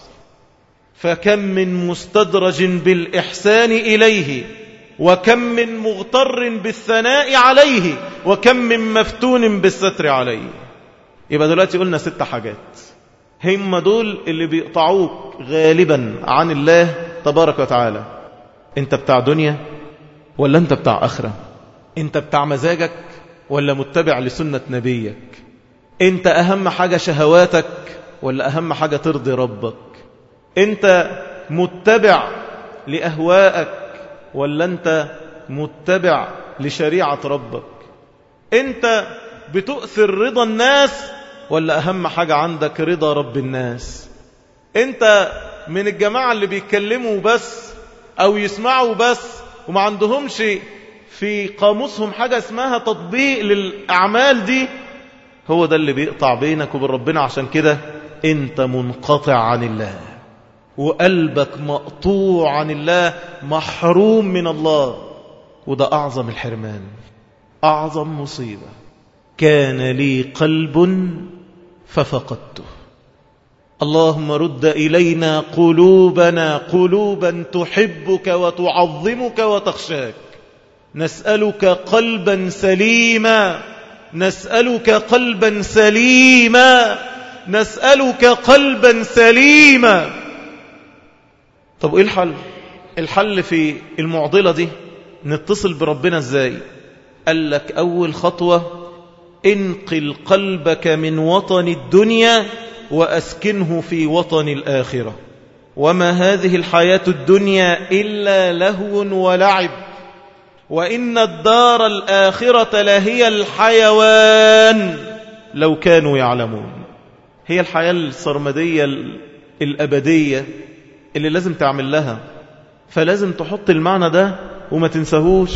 فكم من مستدرج بالإحسان إليه وكم من مغتر بالثناء عليه وكم من مفتون بالستر عليه يبقى دلوقتي قلنا ست حاجات هم دول اللي بيقطعوك غالبا عن الله تبارك وتعالى انت بتاع دنيا ولا انت بتاع اخرة انت بتاع مزاجك ولا متبع لسنة نبيك انت اهم حاجة شهواتك ولا اهم حاجة ترضي ربك انت متبع لأهوائك ولا انت متبع لشريعة ربك انت بتؤثر رضا الناس ولا أهم حاجة عندك رضا رب الناس انت من الجماعة اللي بيتكلموا بس أو يسمعوا بس وما عندهمش في قاموسهم حاجة اسمها تطبيق للأعمال دي هو ده اللي بيقطع بينك وبين ربنا عشان كده انت منقطع عن الله وقلبك مقطوع عن الله محروم من الله وده أعظم الحرمان أعظم مصيبة كان لي قلب ففقدته اللهم رد إلينا قلوبنا قلوبا تحبك وتعظمك وتخشاك نسألك قلبا سليما نسألك قلبا سليما نسألك قلبا سليما طب ايه الحل الحل في المعضلة دي نتصل بربنا ازاي قال لك اول خطوة انقل قلبك من وطن الدنيا وأسكنه في وطن الآخرة وما هذه الحياة الدنيا إلا لهو ولعب وإن الدار الآخرة لهي الحيوان لو كانوا يعلمون هي الحياة السرمدية الأبدية اللي لازم تعمل لها فلازم تحط المعنى ده وما تنسهوش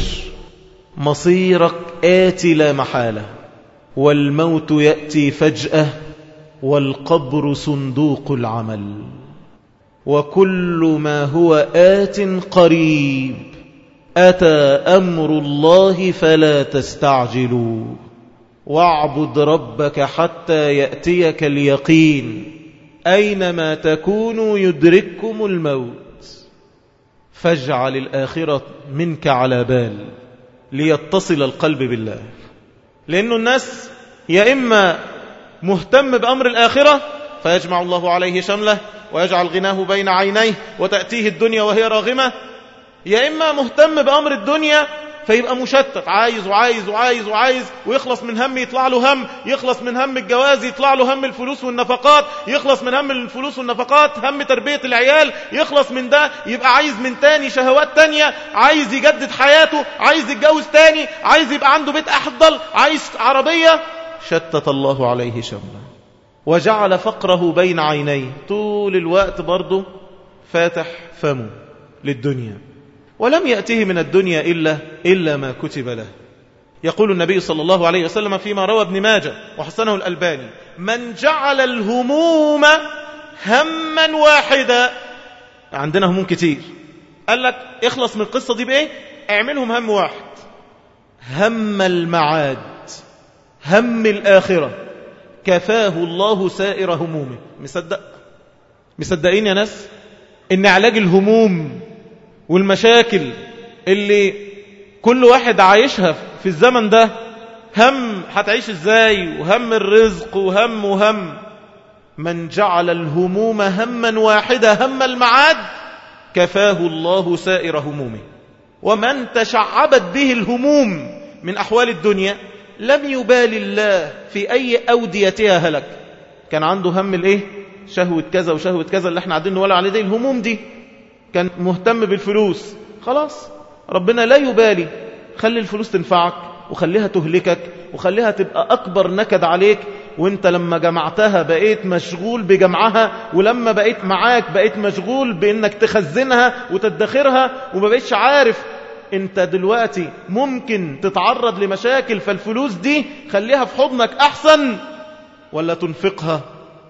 مصيرك آتي لا محالة والموت يأتي فجأة والقبر صندوق العمل وكل ما هو آت قريب أتى أمر الله فلا تستعجلوا واعبد ربك حتى يأتيك اليقين أينما تكونوا يدرككم الموت فاجعل الآخرة منك على بال ليتصل القلب بالله لأنه الناس يا إما مهتم بأمر الآخرة فيجمع الله عليه شمله ويجعل غناه بين عينيه وتأتيه الدنيا وهي راغمة يا إما مهتم بأمر الدنيا فيبقى مشتت عايز وعايز وعايز وعايز ويخلص من هم يطلع له هم يخلص من هم الجواز يطلع له هم الفلوس والنفقات يخلص من هم الفلوس والنفقات هم تربية العيال يخلص من ده يبقى عايز من تاني شهوات تانية عايز يجدد حياته عايز يتجوز تاني عايز يبقى عنده بيت أفضل عايز عربية شتت الله عليه شمله وجعل فقره بين عينيه طول الوقت برضه فاتح فمه للدنيا ولم يأته من الدنيا إلا, إلا ما كتب له يقول النبي صلى الله عليه وسلم فيما روى ابن ماجه وحسنه الألباني من جعل الهموم هما واحدا عندنا هموم كتير قال لك اخلص من القصة دي بإيه اعملهم هم واحد هم المعاد هم الآخرة كفاه الله سائر همومه مصدق مصدقين يا ناس ان علاج الهموم والمشاكل اللي كل واحد عايشها في الزمن ده هم هتعيش ازاي وهم الرزق وهم وهم من جعل الهموم هما واحدة هم المعاد كفاه الله سائر همومه ومن تشعبت به الهموم من أحوال الدنيا لم يبال الله في أي أوديتها هلك كان عنده هم الإيه شهوة كذا وشهوة كذا اللي احنا قاعدين نولع عليه دي الهموم دي كان مهتم بالفلوس خلاص ربنا لا يبالي خلي الفلوس تنفعك وخليها تهلكك وخليها تبقى أكبر نكد عليك وانت لما جمعتها بقيت مشغول بجمعها ولما بقيت معاك بقيت مشغول بانك تخزنها وتدخرها وما بقيتش عارف انت دلوقتي ممكن تتعرض لمشاكل فالفلوس دي خليها في حضنك احسن ولا تنفقها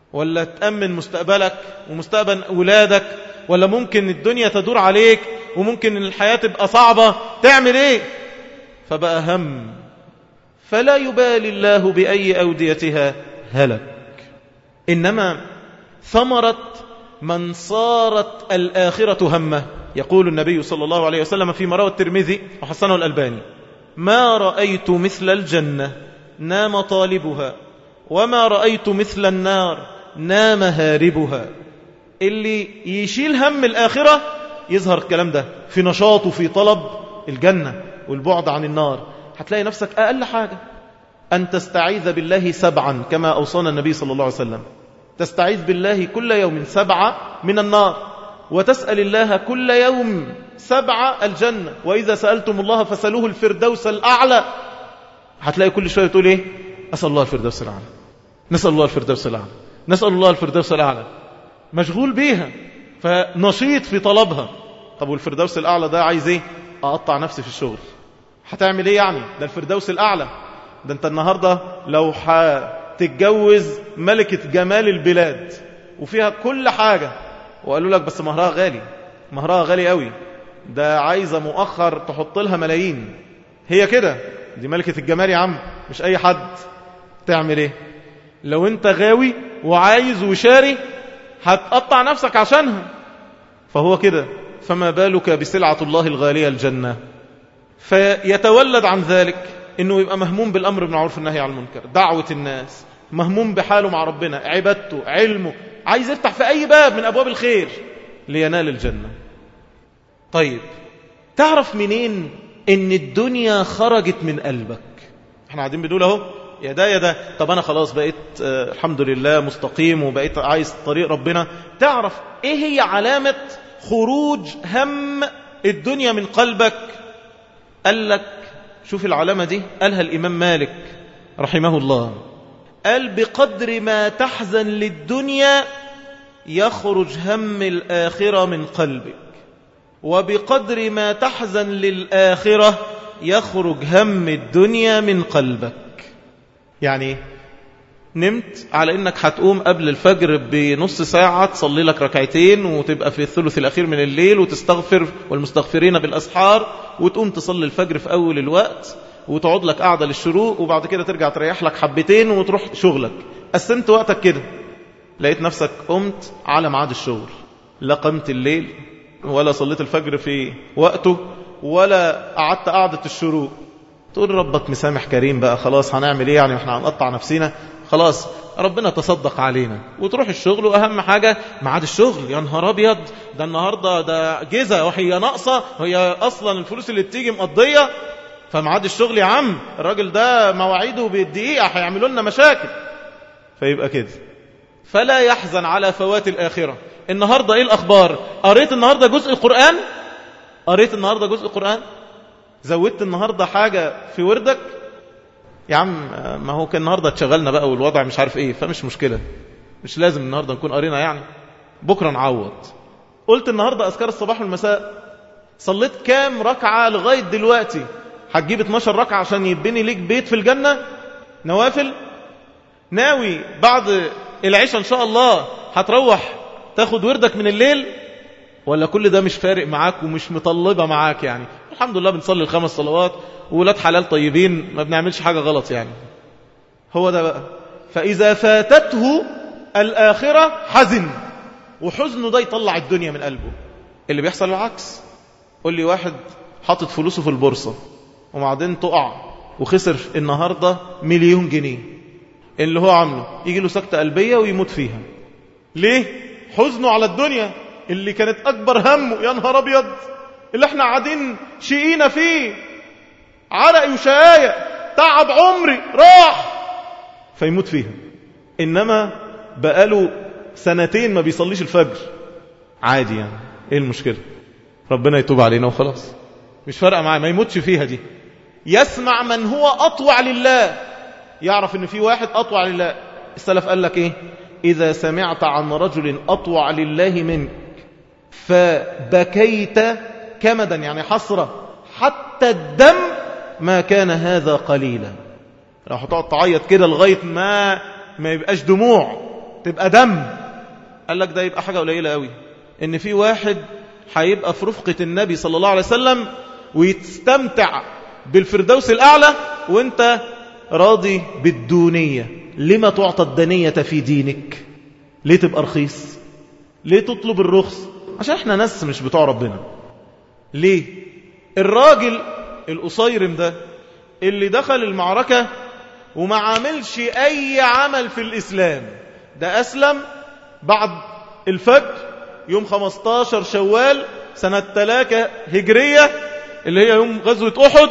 ولا تأمن مستقبلك ومستقبل أولادك ولا ممكن الدنيا تدور عليك وممكن الحياة تبقى صعبة تعمل ايه فبقى هم فلا يبالي الله بأي أوديتها هلك إنما ثمرة من صارت الآخرة همه يقول النبي صلى الله عليه وسلم في مروى الترمذي وحسنه الألباني ما رأيت مثل الجنة نام طالبها وما رأيت مثل النار نام هاربها اللي يشيل هم الآخرة يظهر الكلام ده في نشاط وفي طلب الجنة والبعد عن النار هتلاقي نفسك أقل حاجة أن تستعيذ بالله سبعا كما أوصانا النبي صلى الله عليه وسلم تستعيذ بالله كل يوم سبعة من النار وتسأل الله كل يوم سبعة الجنة وإذا سألتم الله فسألوه الفردوس الأعلى هتلاقي كل شوية تقول إيه أسأل الله الفردوس الأعلى نسأل الله الفردوس الأعلى نسأل الله الفردوس الأعلى مشغول بيها فنشيط في طلبها طب والفردوس الأعلى ده عايز إيه أقطع نفسي في الشغل هتعمل إيه يعني ده الفردوس الأعلى ده أنت النهاردة لو هتتجوز ملكة جمال البلاد وفيها كل حاجة وقالوا لك بس مهرها غالي مهرها غالي قوي ده عايزة مؤخر تحط لها ملايين هي كده دي ملكة الجمال يا عم مش أي حد تعمل إيه لو أنت غاوي وعايز وشاري هتقطع نفسك عشانها فهو كده فما بالك بسلعة الله الغالية الجنة فيتولد عن ذلك انه يبقى مهموم بالامر بالمعروف والنهي عن المنكر دعوة الناس مهموم بحاله مع ربنا عبادته علمه عايز يفتح في اي باب من ابواب الخير لينال الجنة طيب تعرف منين ان الدنيا خرجت من قلبك احنا قاعدين بنقول اهو يا ده يا ده طب انا خلاص بقيت آه الحمد لله مستقيم وبقيت عايز طريق ربنا تعرف ايه هي علامة خروج هم الدنيا من قلبك قال لك شوف العلامة دي قالها الإمام مالك رحمه الله قال بقدر ما تحزن للدنيا يخرج هم الآخرة من قلبك وبقدر ما تحزن للآخرة يخرج هم الدنيا من قلبك يعني نمت على انك هتقوم قبل الفجر بنص ساعة تصلي لك ركعتين وتبقى في الثلث الأخير من الليل وتستغفر والمستغفرين بالأسحار وتقوم تصلي الفجر في أول الوقت وتقعد لك قاعدة للشروق وبعد كده ترجع تريح لك حبتين وتروح شغلك قسمت وقتك كده لقيت نفسك قمت على ميعاد الشغل لا قمت الليل ولا صليت الفجر في وقته ولا قعدت قعدة الشروق تقول ربك مسامح كريم بقى خلاص هنعمل ايه يعني احنا هنقطع نفسنا خلاص ربنا تصدق علينا وتروح الشغل واهم حاجة ميعاد الشغل يا نهار ابيض ده النهاردة ده جزة وهي ناقصة هي اصلا الفلوس اللي بتيجي مقضية فميعاد الشغل يا عم الراجل ده مواعيده بالدقيقة هيعملوا لنا مشاكل فيبقى كده فلا يحزن على فوات الآخرة النهاردة ايه الاخبار قريت النهاردة جزء القرآن قريت النهاردة جزء القرآن زودت النهاردة حاجة في وردك يا عم ما هو كان النهاردة اتشغلنا بقى والوضع مش عارف ايه فمش مشكلة مش لازم النهاردة نكون قرينا يعني بكرة نعوض قلت النهاردة أذكار الصباح والمساء صليت كام ركعة لغاية دلوقتي هتجيب 12 ركعة عشان يبني ليك بيت في الجنة نوافل ناوي بعد العشاء إن شاء الله هتروح تاخد وردك من الليل ولا كل ده مش فارق معاك ومش مطلبة معاك يعني الحمد لله بنصلي الخمس صلوات وولاد حلال طيبين ما بنعملش حاجة غلط يعني هو ده بقى فإذا فاتته الآخرة حزن وحزنه ده يطلع الدنيا من قلبه اللي بيحصل العكس قول لي واحد حاطط فلوسه في البورصة وبعدين تقع وخسر النهاردة مليون جنيه اللي هو عامله يجي له سكتة قلبية ويموت فيها ليه؟ حزنه على الدنيا اللي كانت أكبر همه يا نهار أبيض اللي احنا قاعدين شقينا فيه عرق وشقاية تعب عمري راح فيموت فيها إنما بقاله سنتين ما بيصليش الفجر عادي يعني ايه المشكلة ربنا يتوب علينا وخلاص مش فارقة معاه ما يموتش فيها دي يسمع من هو أطوع لله يعرف ان في واحد أطوع لله السلف قال لك ايه إذا سمعت عن رجل أطوع لله منك فبكيت كمدا يعني حسرة حتى الدم ما كان هذا قليلا لو هتقعد تعيط كده لغاية ما ما يبقاش دموع تبقى دم قال لك ده يبقى حاجة قليلة قوي ان في واحد هيبقى في رفقة النبي صلى الله عليه وسلم ويستمتع بالفردوس الأعلى وانت راضي بالدونية لما تعطى الدنية في دينك ليه تبقى رخيص ليه تطلب الرخص عشان احنا ناس مش بتوع ربنا ليه الراجل القصيرم ده اللي دخل المعركة وما عاملش أي عمل في الإسلام ده أسلم بعد الفجر يوم 15 شوال سنة 3 هجرية اللي هي يوم غزوة أحد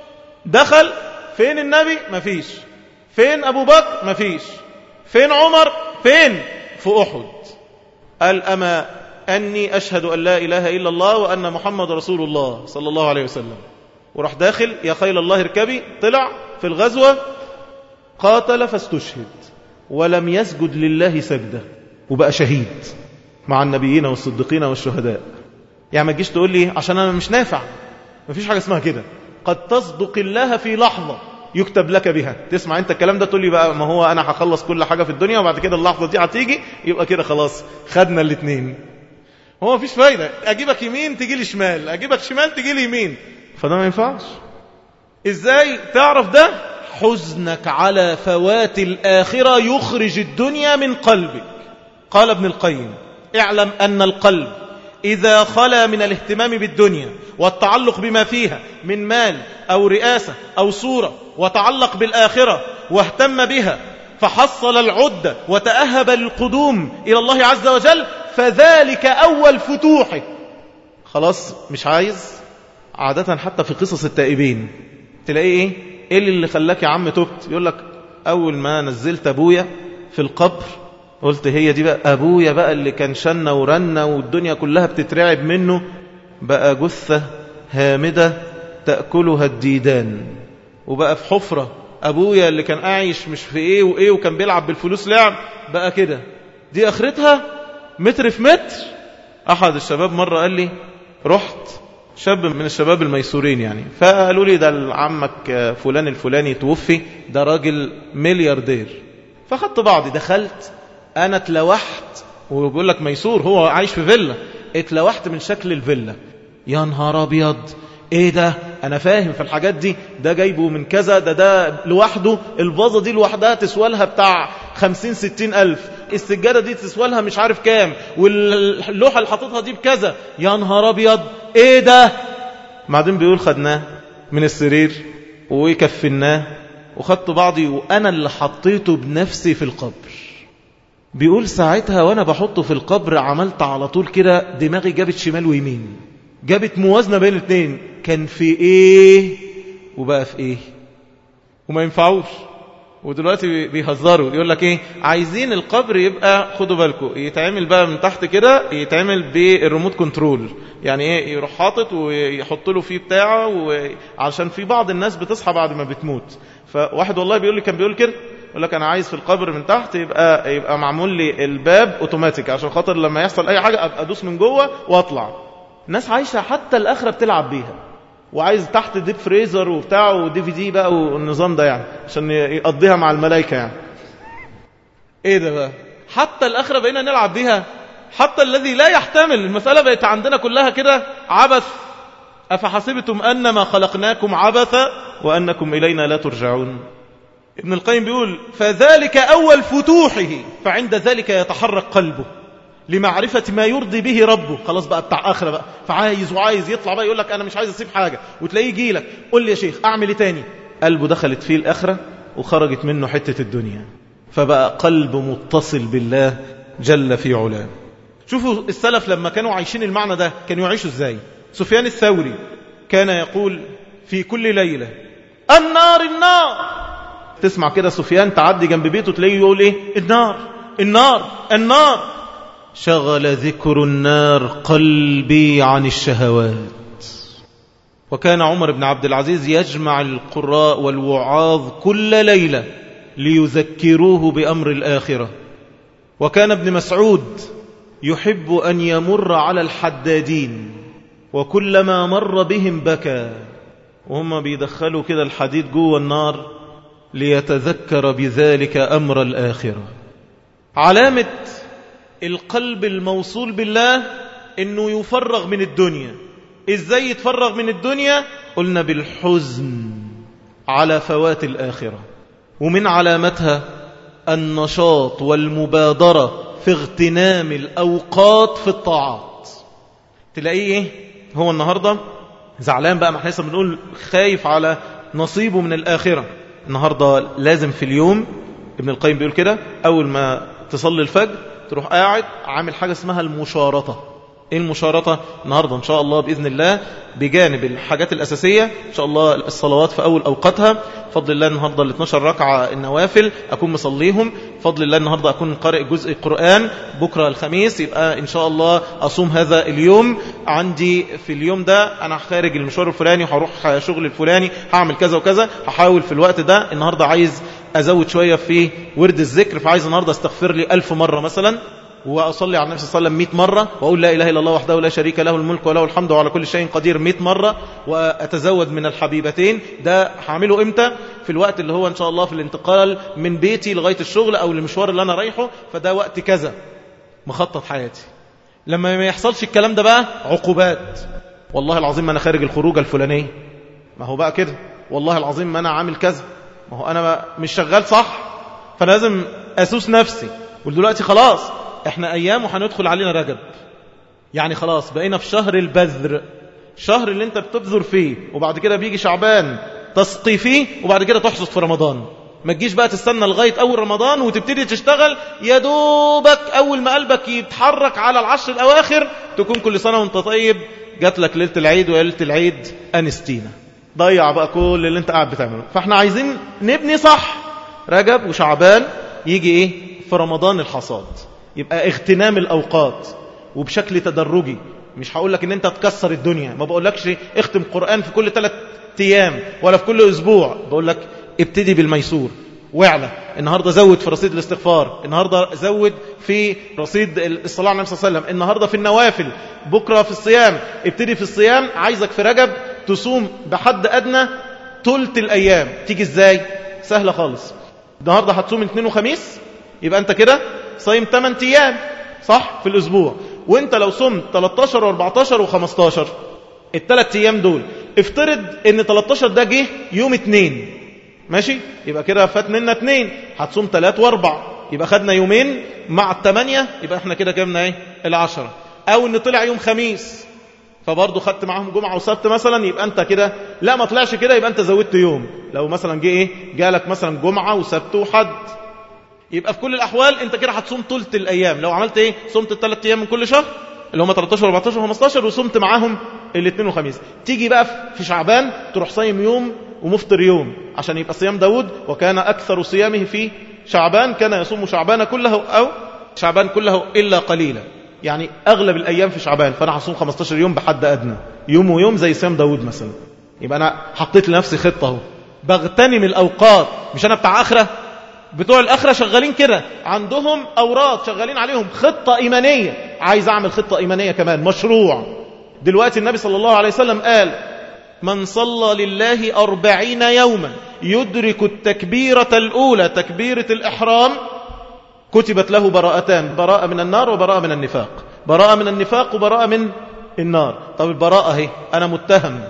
دخل فين النبي مفيش فين أبو بكر مفيش فين عمر فين في أحد قال أما أني أشهد أن لا إله إلا الله وأن محمد رسول الله صلى الله عليه وسلم وراح داخل يا خيل الله اركبي طلع في الغزوة قاتل فاستشهد ولم يسجد لله سجدة وبقى شهيد مع النبيين والصديقين والشهداء يعني ما تجيش تقول لي عشان أنا مش نافع ما فيش حاجة اسمها كده قد تصدق الله في لحظة يكتب لك بها تسمع انت الكلام ده تقول لي بقى ما هو انا هخلص كل حاجة في الدنيا وبعد كده اللحظة دي هتيجي يبقى كده خلاص خدنا الاثنين هو مفيش فايدة اجيبك يمين تجي لي شمال اجيبك شمال تجي لي يمين فده ما ينفعش ازاي تعرف ده حزنك على فوات الآخرة يخرج الدنيا من قلبك قال ابن القيم اعلم أن القلب إذا خلا من الاهتمام بالدنيا والتعلق بما فيها من مال أو رئاسة أو صورة وتعلق بالآخرة واهتم بها فحصل العدة وتأهب للقدوم إلى الله عز وجل فذلك أول فتوحه خلاص مش عايز عادة حتى في قصص التائبين تلاقيه ايه ايه اللي خلاك يا عم تبت يقول لك اول ما نزلت ابويا في القبر قلت هي دي بقى ابويا بقى اللي كان شنا ورنا والدنيا كلها بتترعب منه بقى جثة هامدة تأكلها الديدان وبقى في حفرة ابويا اللي كان عايش مش في ايه وايه وكان بيلعب بالفلوس لعب بقى كده دي اخرتها متر في متر احد الشباب مرة قال لي رحت شاب من الشباب الميسورين يعني فقالوا لي ده عمك فلان الفلاني توفي ده راجل ملياردير فخدت بعضي دخلت انا اتلوحت وبيقول لك ميسور هو عايش في فيلا اتلوحت من شكل الفيلا يا نهار ابيض ايه ده انا فاهم في الحاجات دي ده جايبه من كذا ده ده لوحده الفازة دي لوحدها تسوى لها بتاع خمسين ستين الف السجادة دي تسوى لها مش عارف كام واللوحة اللي حاططها دي بكذا يا نهار ابيض ايه ده بعدين بيقول خدناه من السرير وكفناه وخدت بعضي وانا اللي حطيته بنفسي في القبر بيقول ساعتها وانا بحطه في القبر عملت على طول كده دماغي جابت شمال ويمين جابت موازنة بين الاثنين كان في ايه وبقى في ايه وما ينفعوش ودلوقتي بيهزروا يقول لك ايه عايزين القبر يبقى خدوا بالكم يتعمل بقى من تحت كده يتعمل بالريموت كنترول يعني ايه يروح حاطط ويحط له فيه بتاعه وعشان في بعض الناس بتصحى بعد ما بتموت فواحد والله بيقول لي كان بيقول كده يقول لك انا عايز في القبر من تحت يبقى يبقى معمول لي الباب اوتوماتيك عشان خاطر لما يحصل اي حاجه ابقى ادوس من جوه واطلع ناس عايشه حتى الاخره بتلعب بيها وعايز تحت ديب فريزر وبتاع ودي في دي بقى والنظام ده يعني عشان يقضيها مع الملائكه يعني ايه ده بقى حتى الاخره بقينا نلعب بيها حتى الذي لا يحتمل المساله بقت عندنا كلها كده عبث افحسبتم انما خلقناكم عبثا وانكم الينا لا ترجعون ابن القيم بيقول فذلك اول فتوحه فعند ذلك يتحرك قلبه لمعرفة ما يرضي به ربه خلاص بقى بتاع آخرة بقى فعايز وعايز يطلع بقى يقول لك أنا مش عايز أسيب حاجة وتلاقيه يجي لك قول لي يا شيخ أعمل إيه تاني قلبه دخلت فيه الآخرة وخرجت منه حتة الدنيا فبقى قلب متصل بالله جل في علاه شوفوا السلف لما كانوا عايشين المعنى ده كانوا يعيشوا ازاي سفيان الثوري كان يقول في كل ليلة النار النار تسمع كده سفيان تعدي جنب بيته تلاقيه يقول ايه النار النار النار شغل ذكر النار قلبي عن الشهوات وكان عمر بن عبد العزيز يجمع القراء والوعاظ كل ليلة ليذكروه بأمر الآخرة وكان ابن مسعود يحب أن يمر على الحدادين وكلما مر بهم بكى وهم بيدخلوا كده الحديد جوه النار ليتذكر بذلك أمر الآخرة علامة القلب الموصول بالله انه يفرغ من الدنيا ازاي يتفرغ من الدنيا قلنا بالحزن على فوات الآخرة ومن علامتها النشاط والمبادرة في اغتنام الأوقات في الطاعات تلاقيه ايه هو النهاردة زعلان بقى ما احنا لسه بنقول خايف على نصيبه من الآخرة النهاردة لازم في اليوم ابن القيم بيقول كده أول ما تصلي الفجر تروح قاعد عامل حاجة اسمها المشارطة ايه المشارطة النهاردة ان شاء الله بإذن الله بجانب الحاجات الأساسية ان شاء الله الصلوات في أول أوقاتها فضل الله النهاردة ال 12 ركعة النوافل أكون مصليهم فضل الله النهاردة أكون قارئ جزء القرآن بكرة الخميس يبقى إن شاء الله أصوم هذا اليوم عندي في اليوم ده أنا خارج المشوار الفلاني وهروح شغل الفلاني هعمل كذا وكذا هحاول في الوقت ده النهاردة عايز أزود شوية في ورد الذكر فعايز النهاردة استغفر لي ألف مرة مثلا وأصلي على النبي صلى الله عليه وسلم 100 مرة وأقول لا إله إلا الله وحده لا شريك له الملك وله الحمد وعلى كل شيء قدير 100 مرة وأتزود من الحبيبتين ده هعمله إمتى في الوقت اللي هو إن شاء الله في الانتقال من بيتي لغاية الشغل أو المشوار اللي أنا رايحه فده وقت كذا مخطط حياتي لما ما يحصلش الكلام ده بقى عقوبات والله العظيم ما أنا خارج الخروجة الفلانية ما هو بقى كده والله العظيم ما أنا عامل كذا ما هو أنا مش شغال صح فلازم أسوس نفسي ودلوقتي خلاص احنا ايام وهندخل علينا رجب يعني خلاص بقينا في شهر البذر شهر اللي انت بتبذر فيه وبعد كده بيجي شعبان تسقي فيه وبعد كده تحصد في رمضان ما تجيش بقى تستنى لغاية أول رمضان وتبتدي تشتغل يا دوبك أول ما قلبك يتحرك على العشر الأواخر تكون كل سنة وانت طيب جات لك ليلة العيد وليلة العيد أنستينا ضيع بقى كل اللي انت قاعد بتعمله فاحنا عايزين نبني صح رجب وشعبان يجي ايه في رمضان الحصاد يبقى اغتنام الأوقات وبشكل تدرجي مش هقول لك ان انت تكسر الدنيا ما بقولكش اختم قرآن في كل ثلاث ايام ولا في كل اسبوع بقول لك ابتدي بالميسور واعلى النهاردة زود في رصيد الاستغفار النهاردة زود في رصيد الصلاة على النبي صلى الله عليه وسلم النهاردة في النوافل بكرة في الصيام ابتدي في الصيام عايزك في رجب تصوم بحد أدنى تلت الأيام تيجي ازاي سهلة خالص النهاردة هتصوم اثنين وخميس يبقى انت كده صايم 8 ايام صح في الاسبوع وانت لو صمت 13 و14 و15 الثلاث ايام دول افترض ان 13 ده جه يوم 2 ماشي يبقى كده فات منا 2 هتصوم 3 و4 يبقى خدنا يومين مع الثمانية يبقى احنا كده جبنا ايه العشرة او ان طلع يوم خميس فبرضه خدت معاهم جمعة وسبت مثلا يبقى انت كده لا ما طلعش كده يبقى انت زودت يوم لو مثلا جه ايه جالك مثلا جمعة وسبت وحد يبقى في كل الأحوال أنت كده هتصوم ثلث الأيام لو عملت إيه صمت الثلاث أيام من كل شهر اللي هم 13 و14 و15 وصمت معاهم الاثنين وخميس تيجي بقى في شعبان تروح صايم يوم ومفطر يوم عشان يبقى صيام داود وكان أكثر صيامه في شعبان كان يصوم شعبان كله أو شعبان كله إلا قليلا يعني أغلب الأيام في شعبان فأنا هصوم 15 يوم بحد أدنى يوم ويوم زي صيام داود مثلا يبقى أنا حطيت لنفسي خطة اهو بغتنم الأوقات مش أنا بتاع آخرة بتوع الآخرة شغالين كده عندهم أوراد شغالين عليهم خطة إيمانية عايز أعمل خطة إيمانية كمان مشروع دلوقتي النبي صلى الله عليه وسلم قال من صلى لله أربعين يوما يدرك التكبيرة الأولى تكبيرة الإحرام كتبت له براءتان براءة من النار وبراءة من النفاق براءة من النفاق وبراءة من النار طب البراءة اهي أنا متهم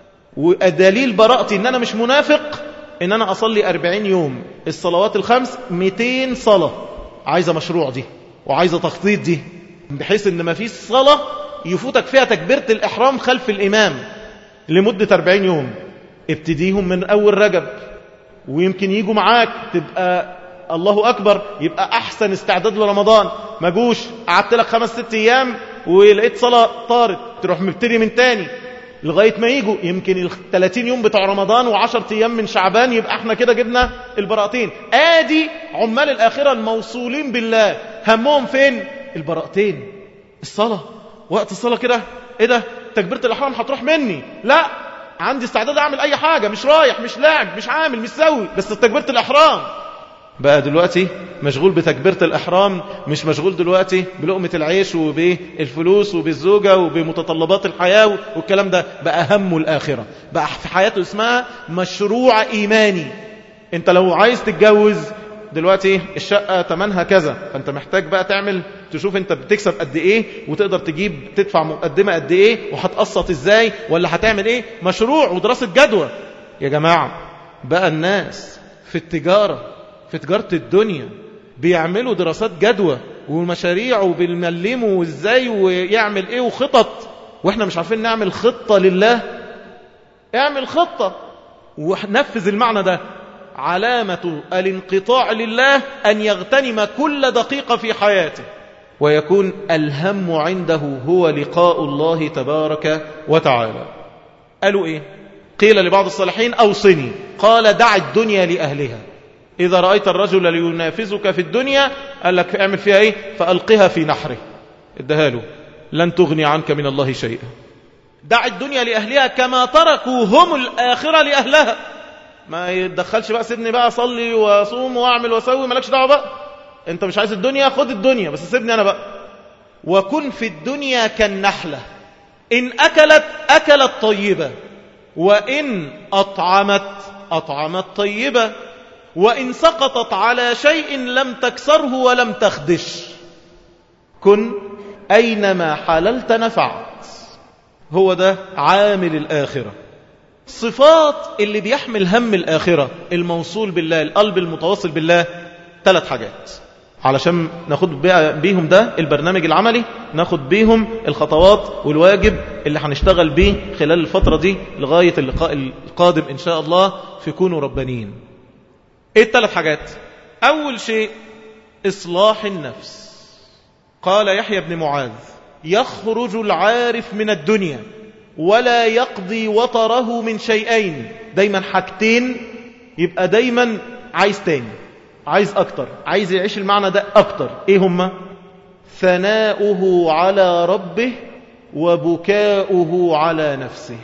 ودليل براءتي أن أنا مش منافق ان انا اصلي أربعين يوم الصلوات الخمس ميتين صلاة عايزة مشروع دي وعايزة تخطيط دي بحيث ان ما فيش صلاة يفوتك فيها تكبيرة الإحرام خلف الإمام لمدة أربعين يوم ابتديهم من أول رجب ويمكن يجوا معاك تبقى الله أكبر يبقى أحسن استعداد لرمضان ما جوش قعدت لك خمس ست أيام ولقيت صلاة طارت تروح مبتدي من تاني لغاية ما يجوا يمكن ال 30 يوم بتوع رمضان و10 أيام من شعبان يبقى احنا كده جبنا البراءتين آدي عمال الآخرة الموصولين بالله همهم فين البراءتين الصلاة وقت الصلاة كده ايه ده تكبيرة الإحرام هتروح مني لا عندي استعداد أعمل أي حاجة مش رايح مش لاعب مش عامل مش سوي بس تكبيرة الإحرام بقى دلوقتي مشغول بتكبيرة الإحرام مش مشغول دلوقتي بلقمة العيش وبالفلوس وبالزوجة وبمتطلبات الحياة والكلام ده بقى همه الآخرة بقى في حياته اسمها مشروع إيماني انت لو عايز تتجوز دلوقتي الشقة تمنها كذا فانت محتاج بقى تعمل تشوف انت بتكسب قد ايه وتقدر تجيب تدفع مقدمة قد ايه وهتقسط ازاي ولا هتعمل ايه مشروع ودراسة جدوى يا جماعة بقى الناس في التجارة في تجارة الدنيا بيعملوا دراسات جدوى ومشاريع وبيملموا ازاي ويعمل ايه وخطط واحنا مش عارفين نعمل خطة لله اعمل خطة ونفذ المعنى ده علامة الانقطاع لله أن يغتنم كل دقيقة في حياته ويكون الهم عنده هو لقاء الله تبارك وتعالى قالوا إيه قيل لبعض الصالحين أوصني قال دع الدنيا لأهلها إذا رأيت الرجل لينافسك في الدنيا قال لك اعمل فيها إيه فألقها في نحره ادها له لن تغني عنك من الله شيئا دع الدنيا لأهلها كما تركوا هم الآخرة لأهلها ما يتدخلش بقى سيبني بقى أصلي وأصوم وأعمل وأسوي مالكش دعوة بقى أنت مش عايز الدنيا خد الدنيا بس سيبني أنا بقى وكن في الدنيا كالنحلة إن أكلت أكلت طيبة وإن أطعمت أطعمت طيبة وإن سقطت على شيء لم تكسره ولم تخدش كن أينما حللت نفعت هو ده عامل الآخرة صفات اللي بيحمل هم الآخرة الموصول بالله القلب المتواصل بالله ثلاث حاجات علشان ناخد بيهم ده البرنامج العملي ناخد بيهم الخطوات والواجب اللي هنشتغل بيه خلال الفترة دي لغاية اللقاء القادم إن شاء الله في كونوا ربانيين ايه الثلاث حاجات أول شيء إصلاح النفس قال يحيى بن معاذ يخرج العارف من الدنيا ولا يقضي وطره من شيئين دايما حاجتين يبقى دايما عايز تاني عايز أكتر عايز يعيش المعنى ده أكتر إيه هما ثناؤه على ربه وبكاؤه على نفسه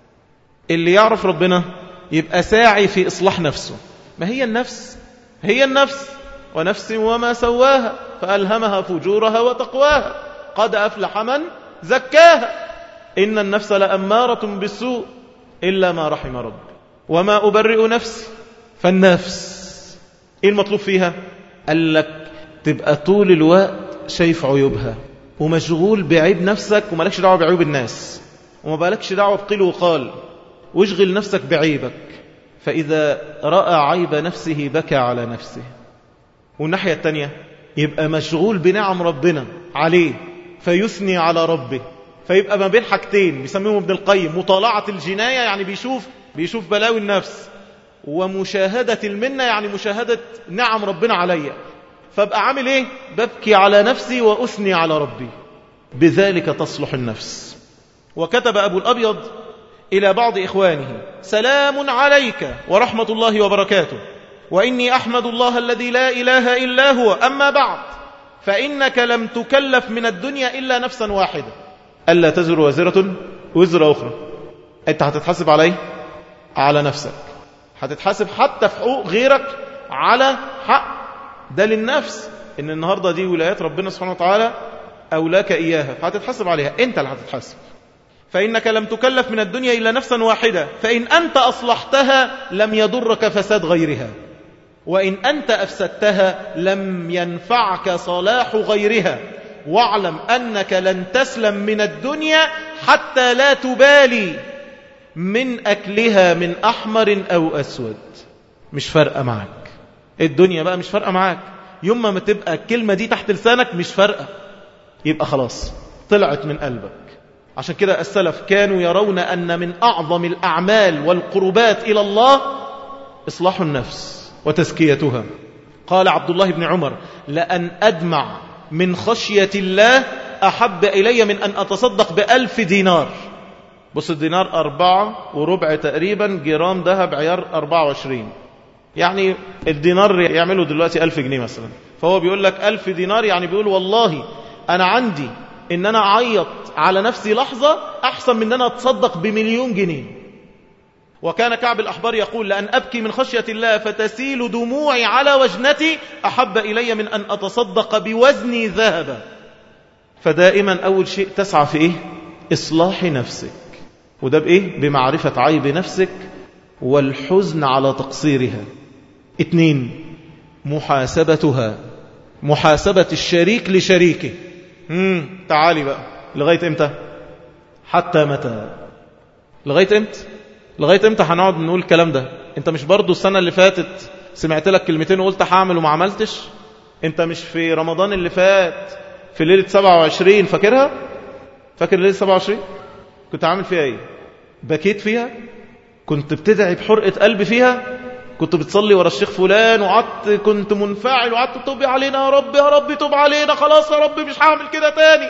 اللي يعرف ربنا يبقى ساعي في إصلاح نفسه ما هي النفس هي النفس ونفس وما سواها فألهمها فجورها وتقواها قد أفلح من زكاها إن النفس لأمارة بالسوء إلا ما رحم رب وما أبرئ نفسي فالنفس إيه المطلوب فيها قال لك تبقى طول الوقت شايف عيوبها ومشغول بعيب نفسك ومالكش دعوة بعيوب الناس وما بالكش دعوة بقيل وقال واشغل نفسك بعيبك فإذا رأى عيب نفسه بكى على نفسه والناحية التانية يبقى مشغول بنعم ربنا عليه فيثني على ربه فيبقى ما بين حاجتين بيسميهم ابن القيم مطالعة الجناية يعني بيشوف بيشوف بلاوي النفس ومشاهدة المنة يعني مشاهدة نعم ربنا عليا فابقى عامل ايه ببكي على نفسي وأثني على ربي بذلك تصلح النفس وكتب أبو الأبيض إلى بعض إخوانه سلام عليك ورحمة الله وبركاته وإني أحمد الله الذي لا إله إلا هو أما بعد فإنك لم تكلف من الدنيا إلا نفسا واحدة ألا تزر وزرة وزر أخرى أنت هتتحاسب عليه على نفسك هتتحاسب حتى في حقوق غيرك على حق ده للنفس إن النهاردة دي ولايات ربنا سبحانه وتعالى أولاك إياها فهتتحاسب عليها أنت اللي هتتحاسب فإنك لم تكلف من الدنيا إلا نفسا واحدة فإن أنت أصلحتها لم يضرك فساد غيرها وإن أنت أفسدتها لم ينفعك صلاح غيرها واعلم أنك لن تسلم من الدنيا حتى لا تبالي من أكلها من أحمر أو أسود مش فارقة معك الدنيا بقى مش فارقة معك يوم ما تبقى الكلمة دي تحت لسانك مش فارقة يبقى خلاص طلعت من قلبك عشان كده السلف كانوا يرون أن من أعظم الأعمال والقربات إلى الله إصلاح النفس وتزكيتها قال عبد الله بن عمر لأن أدمع من خشية الله أحب إلي من أن أتصدق بألف دينار بص الدينار أربعة وربع تقريبا جرام ذهب عيار أربعة وعشرين يعني الدينار يعمله دلوقتي ألف جنيه مثلا فهو بيقول لك ألف دينار يعني بيقول والله أنا عندي إن أنا أعيط على نفسي لحظة أحسن من أن أنا أتصدق بمليون جنيه وكان كعب الأحبار يقول لأن أبكي من خشية الله فتسيل دموعي على وجنتي أحب إلي من أن أتصدق بوزني ذهبا فدائما أول شيء تسعى في إيه؟ إصلاح نفسك وده بإيه؟ بمعرفة عيب نفسك والحزن على تقصيرها اتنين محاسبتها محاسبة الشريك لشريكه مم. تعالي بقى لغاية امتى حتى متى لغاية امتى لغاية امتى هنقعد نقول الكلام ده انت مش برضو السنة اللي فاتت سمعت لك كلمتين وقلت هعمل وما عملتش انت مش في رمضان اللي فات في ليلة 27 فاكرها فاكر ليلة 27 كنت عامل فيها ايه بكيت فيها كنت بتدعي بحرقة قلب فيها كنت بتصلي ورا الشيخ فلان وقعدت كنت منفعل وقعدت توبي علينا يا رب يا رب توب علينا خلاص يا رب مش هعمل كده تاني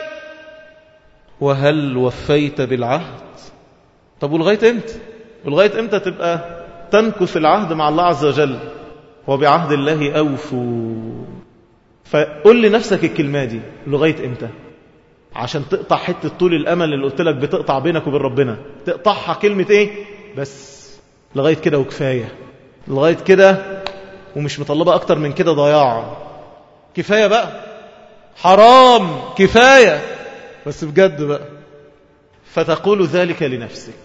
وهل وفيت بالعهد طب ولغاية امتى ولغاية امتى تبقى تنكث العهد مع الله عز وجل وبعهد الله أوفوا فقل لنفسك الكلمة دي لغاية امتى عشان تقطع حتة طول الأمل اللي قلت لك بتقطع بينك وبين ربنا تقطعها كلمة ايه بس لغاية كده وكفاية لغاية كده ومش مطلبة أكتر من كده ضياع كفاية بقى حرام كفاية بس بجد بقى فتقول ذلك لنفسك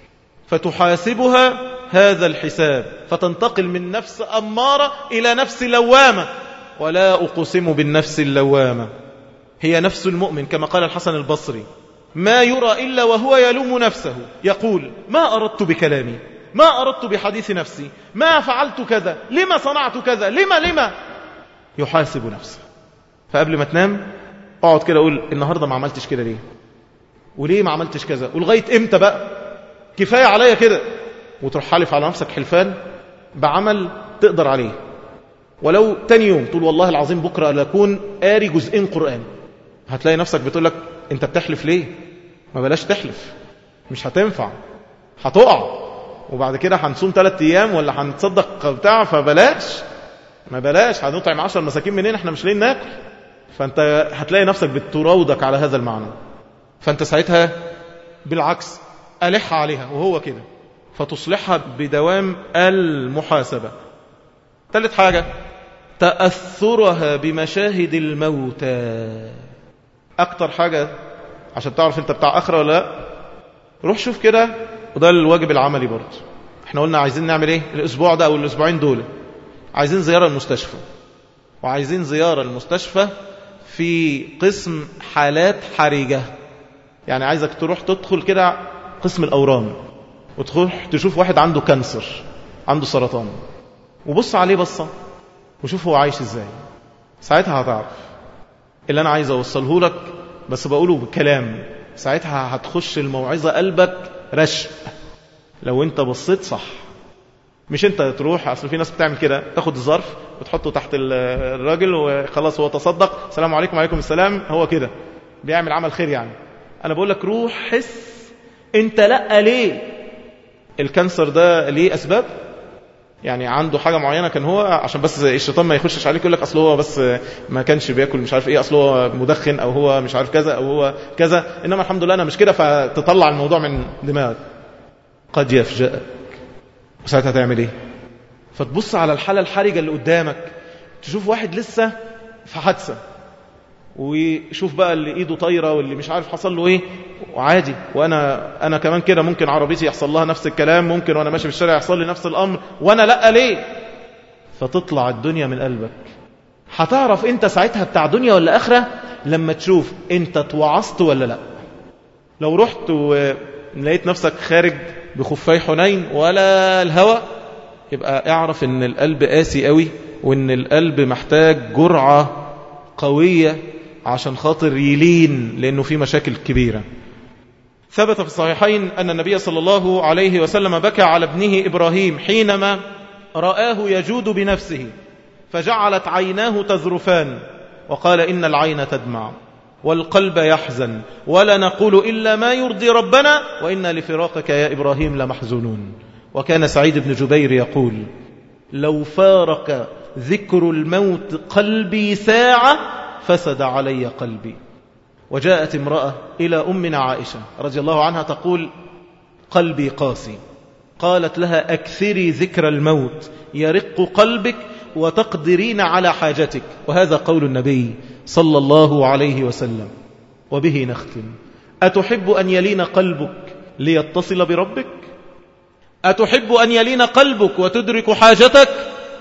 فتحاسبها هذا الحساب فتنتقل من نفس أمارة إلى نفس لوامة ولا أقسم بالنفس اللوامة هي نفس المؤمن كما قال الحسن البصري ما يرى إلا وهو يلوم نفسه يقول ما أردت بكلامي ما أردت بحديث نفسي ما فعلت كذا لما صنعت كذا لما لما يحاسب نفسه فقبل ما تنام اقعد كده اقول النهاردة ما عملتش كده ليه وليه ما عملتش كذا ولغاية امتى بقى كفاية عليا كده وتروح حالف على نفسك حلفان بعمل تقدر عليه ولو تاني يوم تقول والله العظيم بكرة لأكون قاري جزئين قرآن هتلاقي نفسك بتقول لك انت بتحلف ليه ما بلاش تحلف مش هتنفع هتقع وبعد كده هنصوم ثلاث ايام ولا هنتصدق بتاع فبلاش ما بلاش هنطعم عشر مساكين منين احنا مش لين ناكل فانت هتلاقي نفسك بتراودك على هذا المعنى فانت ساعتها بالعكس ألح عليها وهو كده فتصلحها بدوام المحاسبة ثالث حاجة تأثرها بمشاهد الموتى أكتر حاجة عشان تعرف انت بتاع آخرة ولا لا روح شوف كده وده الواجب العملي برضه احنا قلنا عايزين نعمل ايه الاسبوع ده او الاسبوعين دول عايزين زيارة المستشفى وعايزين زيارة المستشفى في قسم حالات حرجة يعني عايزك تروح تدخل كده قسم الأورام وتروح تشوف واحد عنده كانسر عنده سرطان وبص عليه بصة وشوف هو عايش ازاي ساعتها هتعرف اللي انا عايز اوصله لك بس بقوله بكلام ساعتها هتخش الموعظة قلبك رشق لو انت بصيت صح مش انت تروح اصل في ناس بتعمل كده تاخد الظرف وتحطه تحت الراجل وخلاص هو تصدق السلام عليكم وعليكم السلام هو كده بيعمل عمل خير يعني انا بقول لك روح حس انت لا ليه الكانسر ده ليه اسباب يعني عنده حاجة معينة كان هو عشان بس الشيطان ما يخشش عليك يقول لك اصل هو بس ما كانش بياكل مش عارف ايه اصل هو مدخن او هو مش عارف كذا او هو كذا انما الحمد لله انا مش كده فتطلع الموضوع من دماغك قد يفجأك وساعتها تعمل ايه فتبص على الحالة الحرجة اللي قدامك تشوف واحد لسه في حادثة وشوف بقى اللي ايده طايره واللي مش عارف حصل له ايه وعادي وانا انا كمان كده ممكن عربيتي يحصل لها نفس الكلام ممكن وانا ماشي في الشارع يحصل لي نفس الامر وانا لا ليه فتطلع الدنيا من قلبك هتعرف انت ساعتها بتاع دنيا ولا اخره لما تشوف انت توعظت ولا لا لو رحت ولقيت نفسك خارج بخفاي حنين ولا الهوى يبقى اعرف ان القلب قاسي قوي وان القلب محتاج جرعه قويه عشان خاطر يلين لأنه في مشاكل كبيرة ثبت في الصحيحين أن النبي صلى الله عليه وسلم بكى على ابنه إبراهيم حينما رآه يجود بنفسه فجعلت عيناه تذرفان وقال إن العين تدمع والقلب يحزن ولا نقول إلا ما يرضي ربنا وإنا لفراقك يا إبراهيم لمحزونون وكان سعيد بن جبير يقول لو فارق ذكر الموت قلبي ساعة فسد علي قلبي وجاءت امرأة إلى أمنا عائشة رضي الله عنها تقول قلبي قاسي قالت لها أكثري ذكر الموت يرق قلبك وتقدرين على حاجتك وهذا قول النبي صلى الله عليه وسلم وبه نختم أتحب أن يلين قلبك ليتصل بربك أتحب أن يلين قلبك وتدرك حاجتك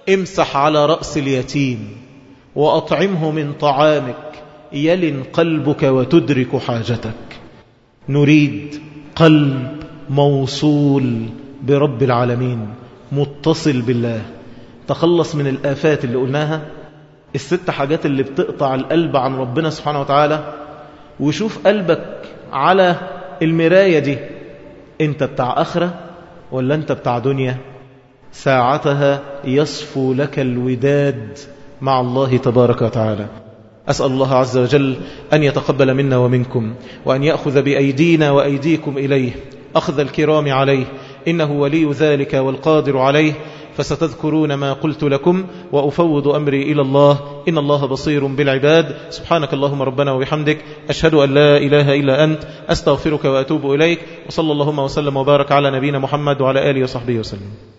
امسح على رأس اليتيم وأطعمه من طعامك يلن قلبك وتدرك حاجتك نريد قلب موصول برب العالمين متصل بالله تخلص من الآفات اللي قلناها الست حاجات اللي بتقطع القلب عن ربنا سبحانه وتعالى وشوف قلبك على المراية دي انت بتاع أخرة ولا انت بتاع دنيا ساعتها يصفو لك الوداد مع الله تبارك وتعالى أسأل الله عز وجل أن يتقبل منا ومنكم وأن يأخذ بأيدينا وأيديكم إليه أخذ الكرام عليه إنه ولي ذلك والقادر عليه فستذكرون ما قلت لكم وأفوض أمري إلى الله إن الله بصير بالعباد سبحانك اللهم ربنا وبحمدك أشهد أن لا إله إلا أنت أستغفرك وأتوب إليك وصلى اللهم وسلم وبارك على نبينا محمد وعلى آله وصحبه وسلم